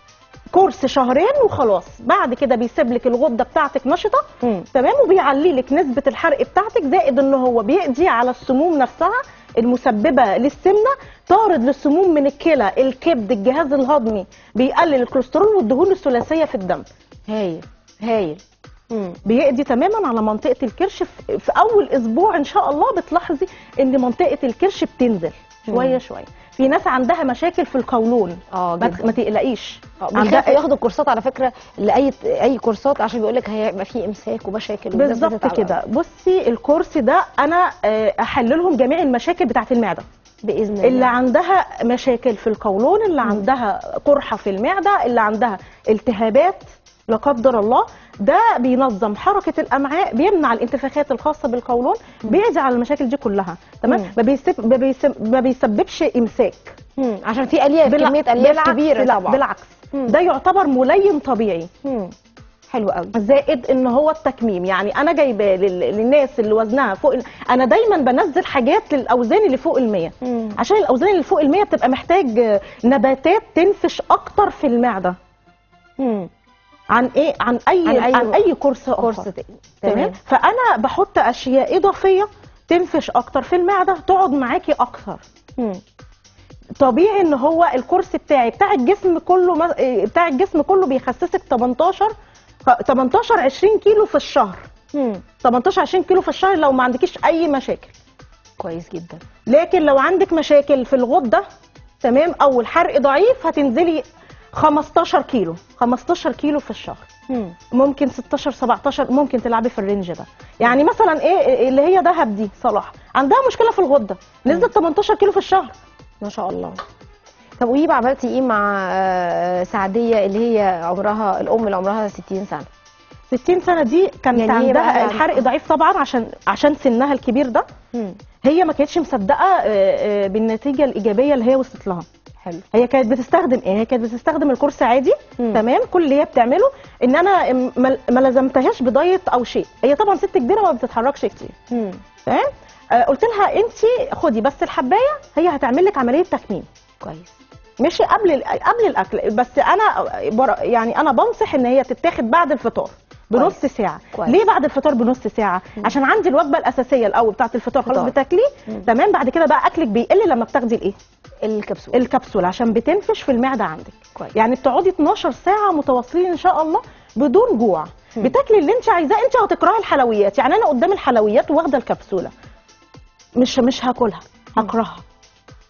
كورس شهرين وخلاص بعد كده بيسيب لك الغده بتاعتك نشطه مم. تمام وبيعلي لك نسبه الحرق بتاعتك زائد ان هو بيقضي على السموم نفسها المسببه للسمنه طارد للسموم من الكلى الكبد الجهاز الهضمي بيقلل الكوليسترول والدهون الثلاثيه في الدم هايل هايل مم. بيقضي تماما على منطقه الكرش في في اول اسبوع ان شاء الله بتلاحظي ان منطقه الكرش بتنزل شويه مم. شويه في ناس عندها مشاكل في القولون اه ما, جدا ما تقلقيش بيخافوا ياخدوا كورسات على فكره لاي اي كورسات عشان بيقول لك هيبقى في امساك ومشاكل والناس بالظبط بتتعب. كده بصي الكورس ده انا آه، احل لهم جميع المشاكل بتاعه المعده باذن الله اللي عندها مشاكل في القولون اللي عندها قرحه في المعده اللي عندها التهابات لا قدر الله ده بينظم حركه الامعاء بيمنع الانتفاخات الخاصه بالقولون بيقضي على المشاكل دي كلها تمام مم. ما, بيسب ما, بيسب ما بيسببش امساك مم. عشان في الياف بالع- كميه الياف بالعكس كبيره لا طبعا بالعكس مم. ده يعتبر ملين طبيعي مم. حلو قوي زائد ان هو التكميم يعني انا جايباه لل- للناس اللي وزنها فوق ال... انا دايما بنزل حاجات للاوزان اللي فوق ال100 مم. عشان الاوزان اللي فوق ال100 بتبقى محتاج آه، نباتات تنفش اكتر في المعده مم. عن ايه عن اي عن عن أي اي, كورس اخر كورس تاني تمام تمام فانا بحط اشياء اضافيه تنفش اكتر في المعده تقعد معاكي اكتر مم. طبيعي ان هو الكورس بتاعي بتاع الجسم كله ما- إيه، بتاع الجسم كله بيخسسك 18 ف- 18 20 كيلو في الشهر مم. 18 20 كيلو في الشهر لو ما عندكيش اي مشاكل كويس جدا لكن لو عندك مشاكل في الغده تمام او الحرق ضعيف هتنزلي 15 كيلو 15 كيلو في الشهر مم. ممكن 16 17 ممكن تلعبي في الرينج ده يعني مثلا ايه اللي هي دهب دي صلاح عندها مشكله في الغده نزلت 18 كيلو في الشهر ما شاء الله طب قولي بقى عملتي ايه مع آه، سعديه اللي هي عمرها الام اللي عمرها 60 سنه 60 سنه دي كانت يعني هي بقى عندها بعد- الحرق ضعيف طبعا عشان عشان سنها الكبير ده مم. هي ما كانتش مصدقه آه، آه، بالنتيجه الايجابيه اللي هي وصلت لها حلو هي كانت بتستخدم ايه هي كانت بتستخدم الكورس عادي مم. تمام كل اللي هي بتعمله ان انا ما ما لزمتهاش بدايت او شيء هي طبعا ست كبيره ما بتتحركش كتير مم. تمام آه، قلت لها انت خدي بس الحبايه هي هتعمل لك عمليه تكميم كويس مش قبل ال- قبل الاكل بس انا بر- يعني انا بنصح ان هي تتاخد بعد الفطار بنص كويس. ساعه كويس. ليه بعد الفطار بنص ساعه عشان عندي الوجبه الاساسيه الاول بتاعه الفطار خلاص فطار. بتاكلي مم. تمام بعد كده بقى اكلك بيقل لما بتاخدي الايه الكبسول الكبسوله عشان بتنفش في المعده عندك كويس. يعني بتقعدي 12 ساعه متواصلين ان شاء الله بدون جوع مم. بتاكلي اللي انت عايزاه انت هتكرهي الحلويات يعني انا قدام الحلويات واخده الكبسوله مش مش هاكلها هكرهها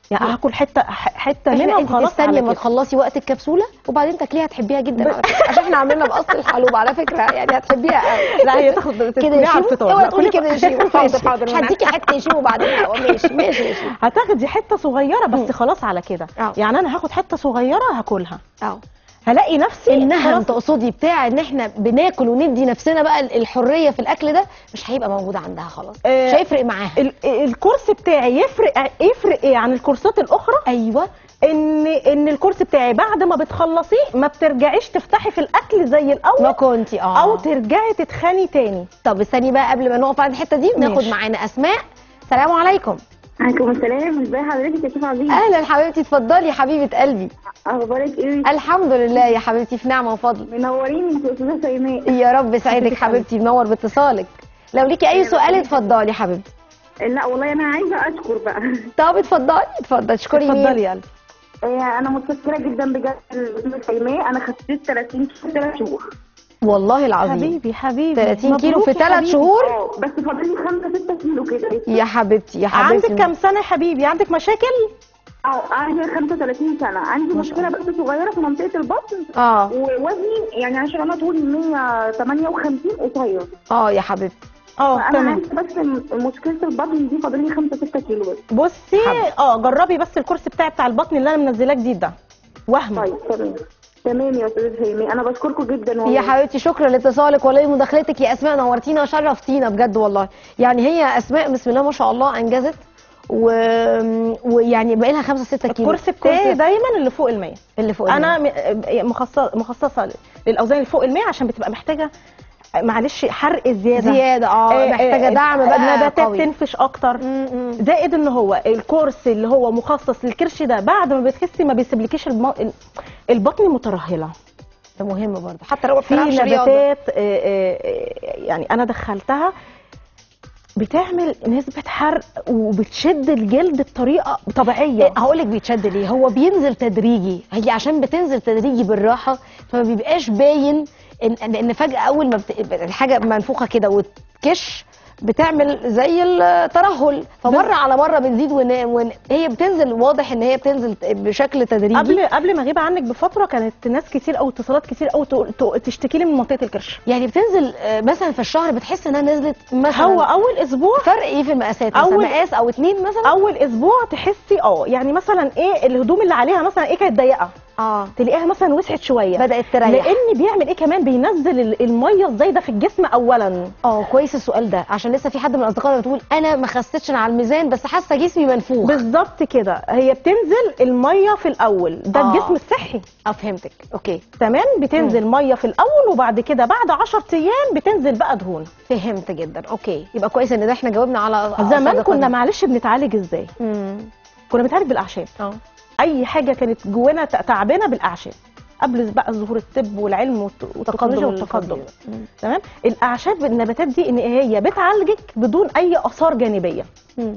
يعني هاكل حته ح- حته احنا منها انت وخلاص تستني على ما كده. تخلصي وقت الكبسوله وبعدين تاكليها هتحبيها جدا على فكرة. عشان احنا عاملينها باصل الحلوب على فكره يعني هتحبيها قوي لا هي تاخد كده تاكليها يا على شيمو الفطار اوعي لا، تقولي كلي- كده يا شيمو حاضر حاضر ماشي. هديكي حته يا شيمو بعدين ماشي ماشي يا شيمو هتاخدي حته صغيره بس خلاص على كده اه. يعني انا هاخد حته صغيره هاكلها اه هلاقي نفسي النهم خلاص تقصدي بتاع ان احنا بناكل وندي نفسنا بقى الحريه في الاكل ده مش هيبقى موجود عندها خلاص آه، مش هيفرق معاها ال- الكورس بتاعي يفرق يفرق ايه عن الكورسات الاخرى ايوه ان ان الكورس بتاعي بعد ما بتخلصيه ما بترجعيش تفتحي في الاكل زي ما الاول كنتي اه او ترجعي تتخني تاني طب استني بقى قبل ما نقف عند الحته دي ناخد ماشي. معانا اسماء سلام عليكم عليكم السلام ازي حضرتك يا شيخ عظيم اهلا حبيبتي اتفضلي يا حبيبه قلبي اخبارك ايه الحمد لله يا حبيبتي في نعمه وفضل منورين انت يا استاذه سيماء يا رب يسعدك حبيبتي منور باتصالك لو ليكي اي سؤال اتفضلي حبيبتي لا والله انا عايزه اشكر بقى طب اتفضلي اتفضلي اشكري مين اتفضلي يا قلبي آه، انا متشكره جدا بجد الاستاذه سيماء انا خسيت 30 كيلو ثلاث شهور والله العظيم حبيبي حبيبي 30 كيلو مبروك في يا ثلاث حبيبي. شهور اه بس فاضل لي 5 6 كيلو كده يا حبيبتي يا حبيبتي عندك كام سنه يا حبيبي عندك مشاكل اه عندي 35 سنه عندي مشكله بس صغيره في منطقه البطن اه ووزني يعني عشان انا طولي 158 قصير اه يا حبيبتي اه فانا تمام عندي بس م- مشكله البطن دي فاضل لي 5 6 كيلو بس بصي حبيبي. اه جربي بس الكورس بتاعي بتاع البطن اللي انا منزلاه جديد ده وهم طيب تمام تمام يا استاذه سيماء انا بشكركم جدا والله يا حبيبتي شكرا لاتصالك والله مداخلتك يا اسماء نورتينا وشرفتينا بجد والله يعني هي اسماء بسم الله ما شاء الله انجزت و... ويعني باقي لها 5 6 كيلو الكورس بتاعي دايما اللي فوق ال 100 اللي فوق انا م- مخصصه مخصصه للاوزان اللي فوق ال 100 عشان بتبقى محتاجه معلش حرق زياده زياده اه محتاجه دعم بقى نباتات قوي تنفش اكتر م- م. زائد ان هو الكورس اللي هو مخصص للكرش ده بعد ما بتخسي ما بيسيبلكيش الم... البطن مترهله ده مهم برضه حتى لو في بتلعبش رياضة. نباتات آه، آه، آه، يعني انا دخلتها بتعمل نسبة حرق وبتشد الجلد بطريقة طبيعية إيه، هقول لك بيتشد ليه هو بينزل تدريجي هي عشان بتنزل تدريجي بالراحه فما بيبقاش باين ان ان إن فجاه اول ما بت... الحاجه منفوخه كده وتكش بتعمل زي الترهل فمره على مره بنزيد ون... ون... هي بتنزل واضح ان هي بتنزل بشكل تدريجي قبل قبل ما اغيب عنك بفتره كانت ناس كتير او اتصالات كتير قوي تشتكي لي من منطقه الكرش يعني بتنزل آه، مثلا في الشهر بتحس انها نزلت مثلا هو اول اسبوع فرق ايه في المقاسات مثلا أول- مقاس او اتنين مثلا اول اسبوع تحسي اه يعني مثلا ايه الهدوم اللي عليها مثلا ايه كانت ضيقه اه تلاقيها مثلا وسعت شويه بدات تريح لان بيعمل ايه كمان بينزل ال- الميه الزايده في الجسم اولا اه كويس السؤال ده عشان لسه في حد من اصدقائنا بتقول انا ما خسيتش على الميزان بس حاسه جسمي منفوخ بالظبط كده هي بتنزل الميه في الاول ده آه. الجسم الصحي اه فهمتك اوكي تمام بتنزل ميه في الاول وبعد كده بعد 10 ايام بتنزل بقى دهون فهمت جدا اوكي يبقى كويس ان ده احنا جاوبنا على زمان صديقتنا. كنا معلش بنتعالج ازاي مم. كنا بنتعالج بالاعشاب اه اي حاجه كانت جوانا ت- تعبانه بالاعشاب قبل بقى ظهور الطب والعلم والت- والتكنولوجيا والتقدم الفظيع. مم. تمام الاعشاب النباتات دي ان هي بتعالجك بدون اي اثار جانبيه مم.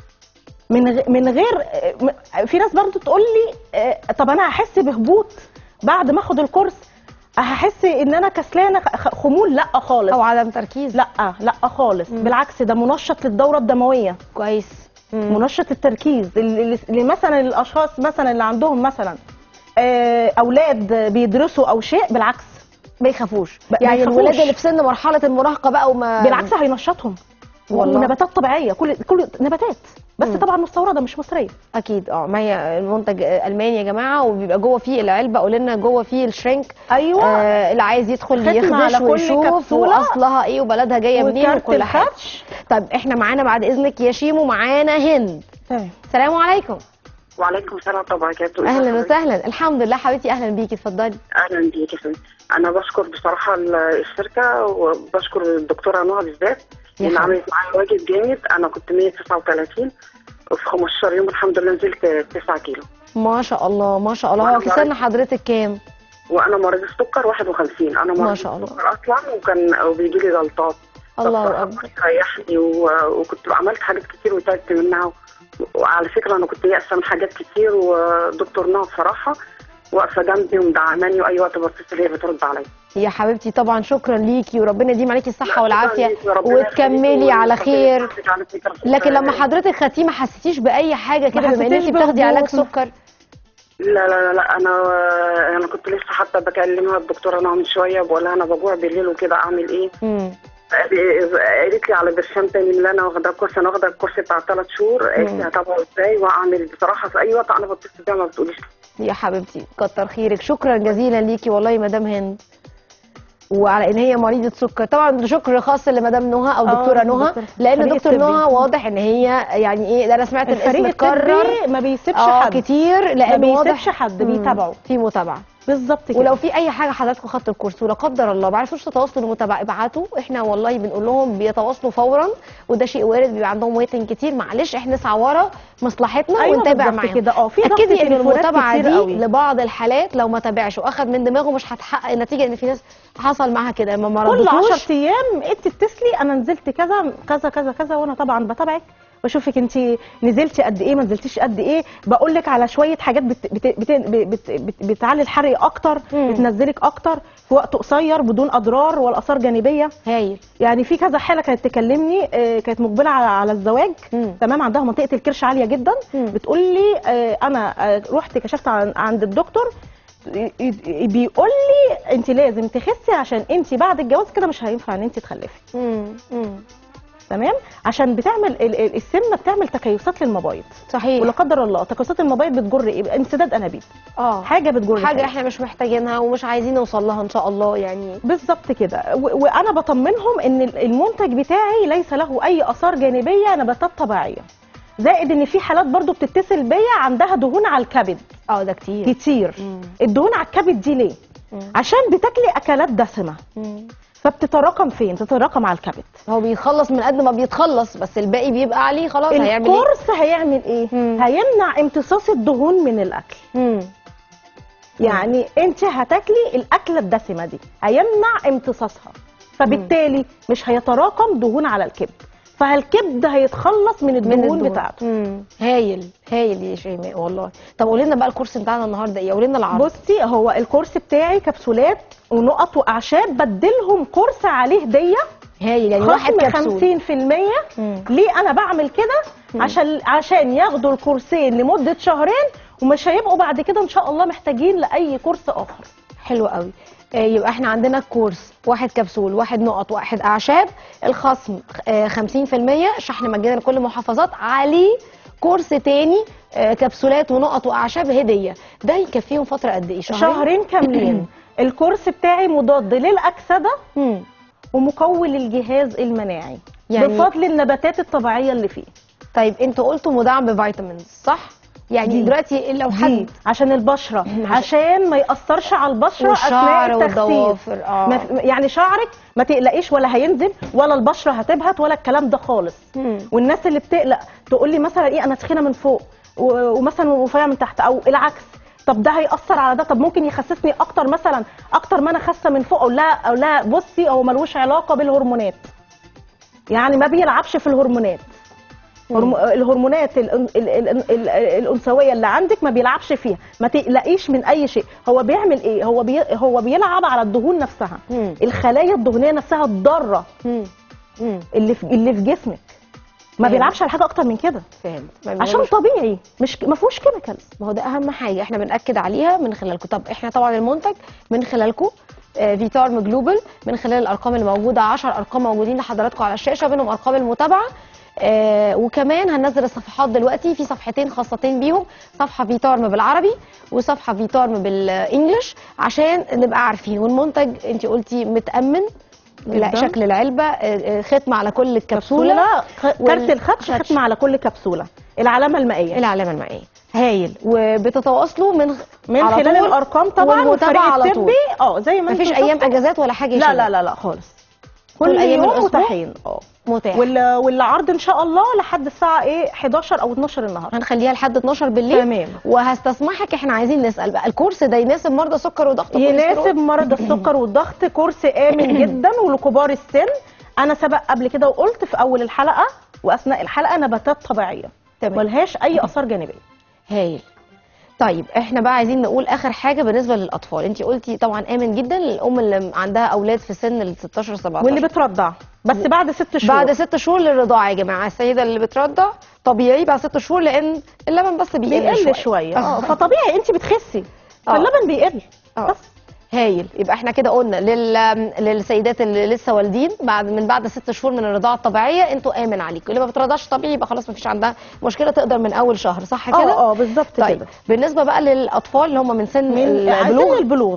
من غ... من غير م- في ناس برضو تقول لي آه، طب انا هحس بهبوط بعد ما اخد الكورس هحس ان انا كسلانه خ- خ- خمول لا خالص او عدم تركيز لا لا خالص مم. بالعكس ده منشط للدوره الدمويه كويس مم. منشط التركيز اللي اللي- اللي مثلا الاشخاص مثلا اللي عندهم مثلا آه، اولاد بيدرسوا او شيء بالعكس ما يخافوش ما يعني يخافوش. الولاد اللي في سن مرحله المراهقه بقى وما بالعكس هينشطهم والله. ونباتات طبيعيه كل كل نباتات بس مم. طبعا مستورده مش مصريه اكيد اه ما هي المنتج الماني يا جماعه وبيبقى جوه فيه العلبه قول لنا جوه فيه الشرينك ايوه آه اللي عايز يدخل ختم يخدش على كل ويشوف كبسولة. واصلها ايه وبلدها جايه منين وكارت وكل حاجه الخدش طب احنا معانا بعد اذنك يا شيمو معانا هند تمام السلام عليكم وعليكم السلام ورحمة الله وبركاته اهلا وسهلا الحمد لله حبيبتي اهلا بيكي اتفضلي اهلا بيك يا فندم انا بشكر بصراحه ال- الشركه وبشكر الدكتوره نهى بالذات يا اللي حبيبي. عملت معايا واجب جامد انا كنت 139 وفي 15 يوم الحمد لله نزلت 9 كيلو ما شاء الله ما شاء الله هو والله. سن حضرتك كام وانا مريض السكر 51 انا مريض ما شاء الله. السكر اصلا وكان وبيجي لي جلطات الله فبصراحة اكبر ريحني و- وكنت عملت حاجات كتير وتعبت منها وعلى فكره انا كنت يائسه من حاجات كتير ودكتور نهى بصراحه واقفه جنبي ومدعماني واي وقت بتصل هي بترد عليا يا حبيبتي طبعا شكرا ليكي وربنا يديم عليكي الصحه لا، والعافيه شكراً ليكي وربنا وتكملي يخليكي على وربنا خير يحفظك على فكرة. لكن لما حضرتك خدتيه ما حسيتيش باي حاجه كده بما ان حسيتيش انت بتاخدي علاج بهبوط؟ سكر لا لا لا, لا انا انا كنت لسه حتى بكلمها الدكتوره انا من شويه بقول لها انا بجوع بالليل وكده اعمل ايه امم قالت لي على برشام تاني اللي انا واخده الكورس انا واخده الكورس بتاع ثلاث شهور قالت لي هتابعه ازاي واعمل بصراحه في اي وقت انا بتصل بيها ما بتقوليش يا حبيبتي كتر خيرك شكرا جزيلا ليكي والله يا مدام هند وعلى ان هي مريضه سكر طبعا ده شكر خاص لمدام نهى او آه، دكتوره نهى دكتور- لان الفريق دكتور الطبي. نهى واضح ان هي يعني ايه ده انا سمعت الاسم الفريق اتكرر الطبي ما بيسيبش اه حد كتير لان ما واضح بيسيبش حد مم، بيتابعه في متابعه بالظبط كده ولو في اي حاجه حضراتكم خدتوا الكورس ولا قدر الله ما عرفوش تتواصلوا المتابعه ابعتوا احنا والله بنقول لهم بيتواصلوا فورا وده شيء وارد بيبقى عندهم ويتنج كتير معلش احنا نسعى ورا مصلحتنا أيوة ونتابع بالظبط معاهم كده اه في ضغط اكدي ان تليفونات المتابعه كتير دي قوي. لبعض الحالات لو ما تابعش واخد من دماغه مش هتحقق النتيجه ان في ناس حصل معاها كده ما كل مردتوش 10 ايام انت تتصلي انا نزلت كذا كذا كذا كذا وانا طبعا بتابعك بشوفك انت نزلتي قد ايه ما نزلتيش قد ايه بقول لك على شويه حاجات بت بت بت بت بت بتعلي الحرق اكتر مم. بتنزلك اكتر في وقت قصير بدون اضرار ولا اثار جانبيه هايل يعني في كذا حاله كانت تكلمني آه، كانت مقبله على على الزواج مم. تمام عندها منطقه الكرش عاليه جدا مم. بتقول لي آه، انا آه، رحت كشفت عن- عند الدكتور ي- ي- بيقول لي انت لازم تخسي عشان انت بعد الجواز كده مش هينفع ان انت تخلفي مم. مم. تمام عشان بتعمل ال- ال- السمنه بتعمل تكيسات للمبايض ولا صحيح قدر الله تكيسات المبايض بتجر ايه انسداد انابيب اه حاجه بتجر حاجه حاجة. احنا مش محتاجينها ومش عايزين نوصل لها ان شاء الله يعني بالظبط كده و- وانا بطمنهم ان ال- المنتج بتاعي ليس له اي اثار جانبيه نباتات طبيعيه زائد ان في حالات برضو بتتصل بيا عندها دهون على الكبد اه ده كتير كتير مم. الدهون على الكبد دي ليه مم. عشان بتاكلي اكلات دسمه مم. فبتتراكم فين بتتراكم على الكبد هو بيخلص من قد ما بيتخلص بس الباقي بيبقى عليه خلاص هيعمل ايه الكورس هيعمل ايه مم. هيمنع امتصاص الدهون من الاكل مم. يعني انت هتاكلي الاكله الدسمه دي هيمنع امتصاصها فبالتالي مش هيتراكم دهون على الكبد فالكبد هيتخلص من الدهون, بتاعته مم. هايل هايل يا شيماء والله طب قولي لنا بقى الكورس بتاعنا النهارده ايه قولي لنا العرض بصي هو الكورس بتاعي كبسولات ونقط واعشاب بدلهم كورس عليه هديه هايل يعني واحد خصم كبسول 50% مم. ليه انا بعمل كده عشان عشان ياخدوا الكورسين لمده شهرين ومش هيبقوا بعد كده ان شاء الله محتاجين لاي كورس اخر حلو قوي آه، يبقى احنا عندنا كورس واحد كبسول واحد نقط واحد اعشاب الخصم آه، 50% شحن مجانا لكل المحافظات عليه كورس تاني آه، كبسولات ونقط واعشاب هديه ده يكفيهم فتره قد ايه شهرين شهرين كاملين الكورس بتاعي مضاد للاكسده مم. ومقوي للجهاز المناعي يعني- يعني بفضل النباتات الطبيعيه اللي فيه طيب انتوا قلتوا مدعم بفيتامينز صح يعني دي. دلوقتي لو دي حد عشان البشره عشان ما ياثرش على البشره والشعر اثناء التخسيس والضوافر، آه. ما- يعني شعرك ما تقلقيش ولا هينزل ولا البشره هتبهت ولا الكلام ده خالص مم. والناس اللي بتقلق تقول لي مثلا ايه انا تخينه من فوق و- ومثلا رفيعه من تحت او العكس طب ده هيأثر على ده طب ممكن يخسسني اكتر مثلا اكتر ما انا خاسه من فوق اقول لها اقول لها بصي هو ملوش علاقه بالهرمونات يعني ما بيلعبش في الهرمونات هرم- الهرمونات ال- ال- ال- ال- الانثويه اللي عندك ما بيلعبش فيها ما تقلقيش من اي شيء هو بيعمل ايه هو بي هو بيلعب على الدهون نفسها مم. الخلايا الدهنيه نفسها الضاره مم. مم. اللي في اللي في جسمك ما فهمت. بيلعبش على حاجه اكتر من كده فهمت ما عشان بيعملوش- طبيعي مش ما فيهوش كيميكالز ما هو ده اهم حاجه احنا بناكد عليها من خلالكم طب احنا طبعا المنتج من خلالكم آه، فيتارم جلوبال من خلال الارقام اللي موجوده 10 ارقام موجودين لحضراتكم على الشاشه منهم ارقام المتابعه آه وكمان هننزل الصفحات دلوقتي في صفحتين خاصتين بيهم صفحه فيتارم بالعربي وصفحه فيتارم بالانجلش عشان نبقى عارفين والمنتج انت قلتي متامن لا جداً. شكل العلبه آه، آه، ختم على كل الكبسوله كبسوله خ- وال- كارت الخدش خدش. ختم على كل كبسوله العلامه المائيه العلامه المائيه هايل وبتتواصلوا من من على خلال طول الارقام طبعا والمتابعه والفريق على طول الطبي اه زي ما مفيش انتوا ايام شفتوا. اجازات ولا حاجه يا لا شباب؟ لا لا لا خالص طول كل أيام يوم الأسبوع؟ متاحين اه متاح وال- والعرض ان شاء الله لحد الساعه ايه 11 او 12 النهار هنخليها لحد 12 بالليل تمام. وهستسمحك احنا عايزين نسال بقى الكورس ده يناسب مرضى سكر وضغط يناسب وكوليسترول؟ مرضى السكر والضغط كورس امن جدا ولكبار السن انا سبق قبل كده وقلت في اول الحلقه واثناء الحلقه نباتات طبيعيه تمام. ملهاش اي اثار جانبيه هايل طيب احنا بقى عايزين نقول اخر حاجه بالنسبه للاطفال انت قلتي طبعا امن جدا للام اللي عندها اولاد في سن ال 16 17 واللي بترضع بس بعد ست شهور بعد ست شهور للرضاعه يا جماعه السيده اللي بترضع طبيعي بعد ست شهور لان اللبن بس بيقل بيقل شويه, شويه اه فطبيعي انت بتخسي آه. فاللبن بيقل آه. بس هايل يبقى احنا كده قلنا لل... للسيدات اللي لسه والدين بعد من بعد ست شهور من الرضاعه الطبيعيه انتوا امن عليكم اللي ما بترضعش طبيعي يبقى خلاص ما فيش عندها مشكله تقدر من اول شهر صح كده اه اه بالظبط طيب كده بالنسبه بقى للاطفال اللي هم من سن من البلوغ سن البلوغ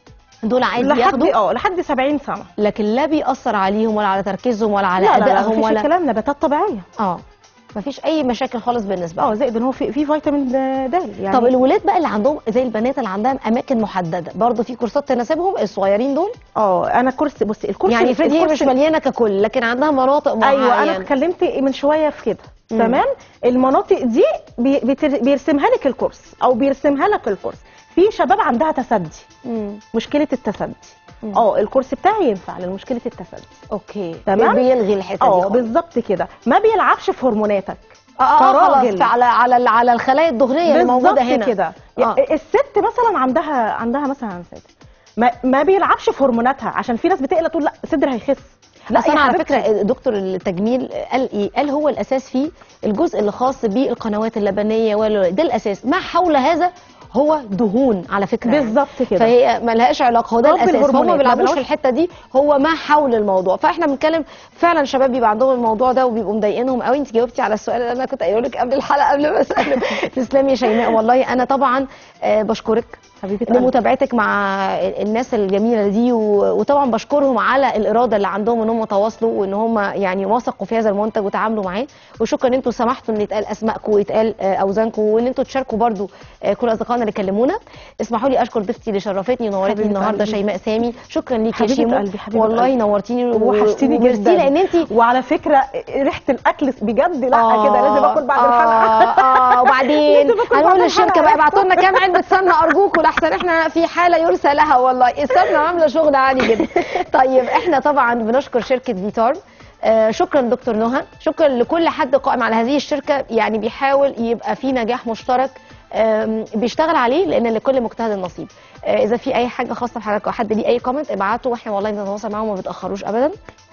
دول عادي لحد ياخدوا اه لحد 70 سنه لكن لا بيأثر عليهم ولا على تركيزهم ولا على لا لا لا ادائهم مفيش ولا الكلام نباتات طبيعيه اه مفيش اي مشاكل خالص بالنسبه اه لهم زائد ان هو في في فيتامين د يعني طب الولاد بقى اللي عندهم زي البنات اللي عندها اماكن محدده برضه في كورسات تناسبهم الصغيرين دول اه انا كورس بصي الكورس يعني افرض هي الكورس- مش مليانه ككل لكن عندها مناطق معينه ايوه انا اتكلمت من شويه في كده مم. تمام المناطق دي بي بيتر- بيرسمها لك الكورس او بيرسمها لك الكورس في شباب عندها تسدي مم. مشكله التسدي مم. اه الكورس بتاعي ينفع لمشكله التسدي اوكي تمام؟ بيلغي الحته دي اه خالص. بالظبط كده ما بيلعبش في هرموناتك اه اه كراجل. خلاص على على على الخلايا الدهنيه اللي موجوده بالظبط هنا كده آه. الست مثلا عندها عندها مثلا صدر ما, ما بيلعبش في هرموناتها عشان في ناس بتقلق تقول لا صدر هيخس لا يا انا على حبيبتي. فكره دكتور التجميل قال ايه قال هو الاساس فيه الجزء اللي خاص بالقنوات اللبنيه ولا ده الاساس ما حول هذا هو دهون على فكره يعني. بالظبط كده. فهي ما لهاش علاقه هو ده رب الاساس فهم الهرمونات، ما ما بيلعبوش في بيلعبوش- الحته دي هو ما حول الموضوع فاحنا بنتكلم فعلا شباب بيبقى عندهم الموضوع ده وبيبقوا مضايقينهم قوي انت جاوبتي على السؤال اللي انا كنت قايله لك قبل الحلقه قبل ما اسالك تسلمي يا شيماء والله انا طبعا آه، بشكرك حبيبه قلبي. لمتابعتك مع الناس الجميله دي و- وطبعا بشكرهم على الاراده اللي عندهم ان هم تواصلوا وان هم يعني وثقوا في هذا المنتج وتعاملوا معاه وشكرا ان انتم سمحتوا ان يتقال اسمائكم ويتقال آه، اوزانكم وان انتم تشاركوا برضو آه، كل اصدقائنا اللي كلمونا اسمحوا لي اشكر ضيفتي اللي شرفتني ونورتني حبيبة النهارده قلبي. شيماء سامي شكرا ليكي يا حبيبة شيمو قلبي، حبيبة والله قلبي. نورتيني و- وحشتيني وميرسي جدا لان انت وعلى فكره ريحه الاكل بجد لا كده لازم اكل بعد الحلقه اه وبعدين لازم آكل بعد هنقول للشركه الحلقة. بقى ابعتوا لنا كام علبه سمنه ارجوكم لحسن احنا في حاله يرثى لها والله السمنه عامله شغل عالي جدا طيب احنا طبعا بنشكر شركه فيتار آه شكرا دكتور نهى شكرا لكل حد قائم على هذه الشركه يعني بيحاول يبقى في نجاح مشترك آم، بيشتغل عليه لان لكل مجتهد نصيب آه، اذا في اي حاجه خاصه بحضرتك او حد ليه اي كومنت ابعته واحنا والله بنتواصل معاهم وما بيتاخروش ابدا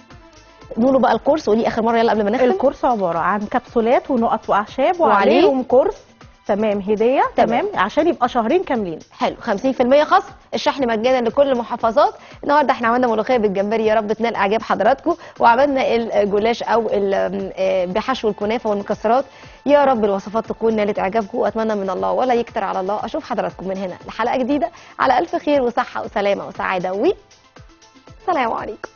نقولوا بقى الكورس ودي اخر مره يلا قبل ما نختم الكورس عباره عن كبسولات ونقط واعشاب وعليه؟ وعليهم كورس تمام هديه تمام. تمام عشان يبقى شهرين كاملين حلو 50% خصم الشحن مجانا لكل المحافظات النهارده احنا عملنا ملوخيه بالجمبري يا رب تنال اعجاب حضراتكم وعملنا الجلاش او ال- آه، بحشو الكنافه والمكسرات يا رب الوصفات تكون نالت اعجابكم واتمنى من الله ولا يكتر على الله اشوف حضراتكم من هنا لحلقه جديده على الف خير وصحه وسلامه وسعاده و سلام عليكم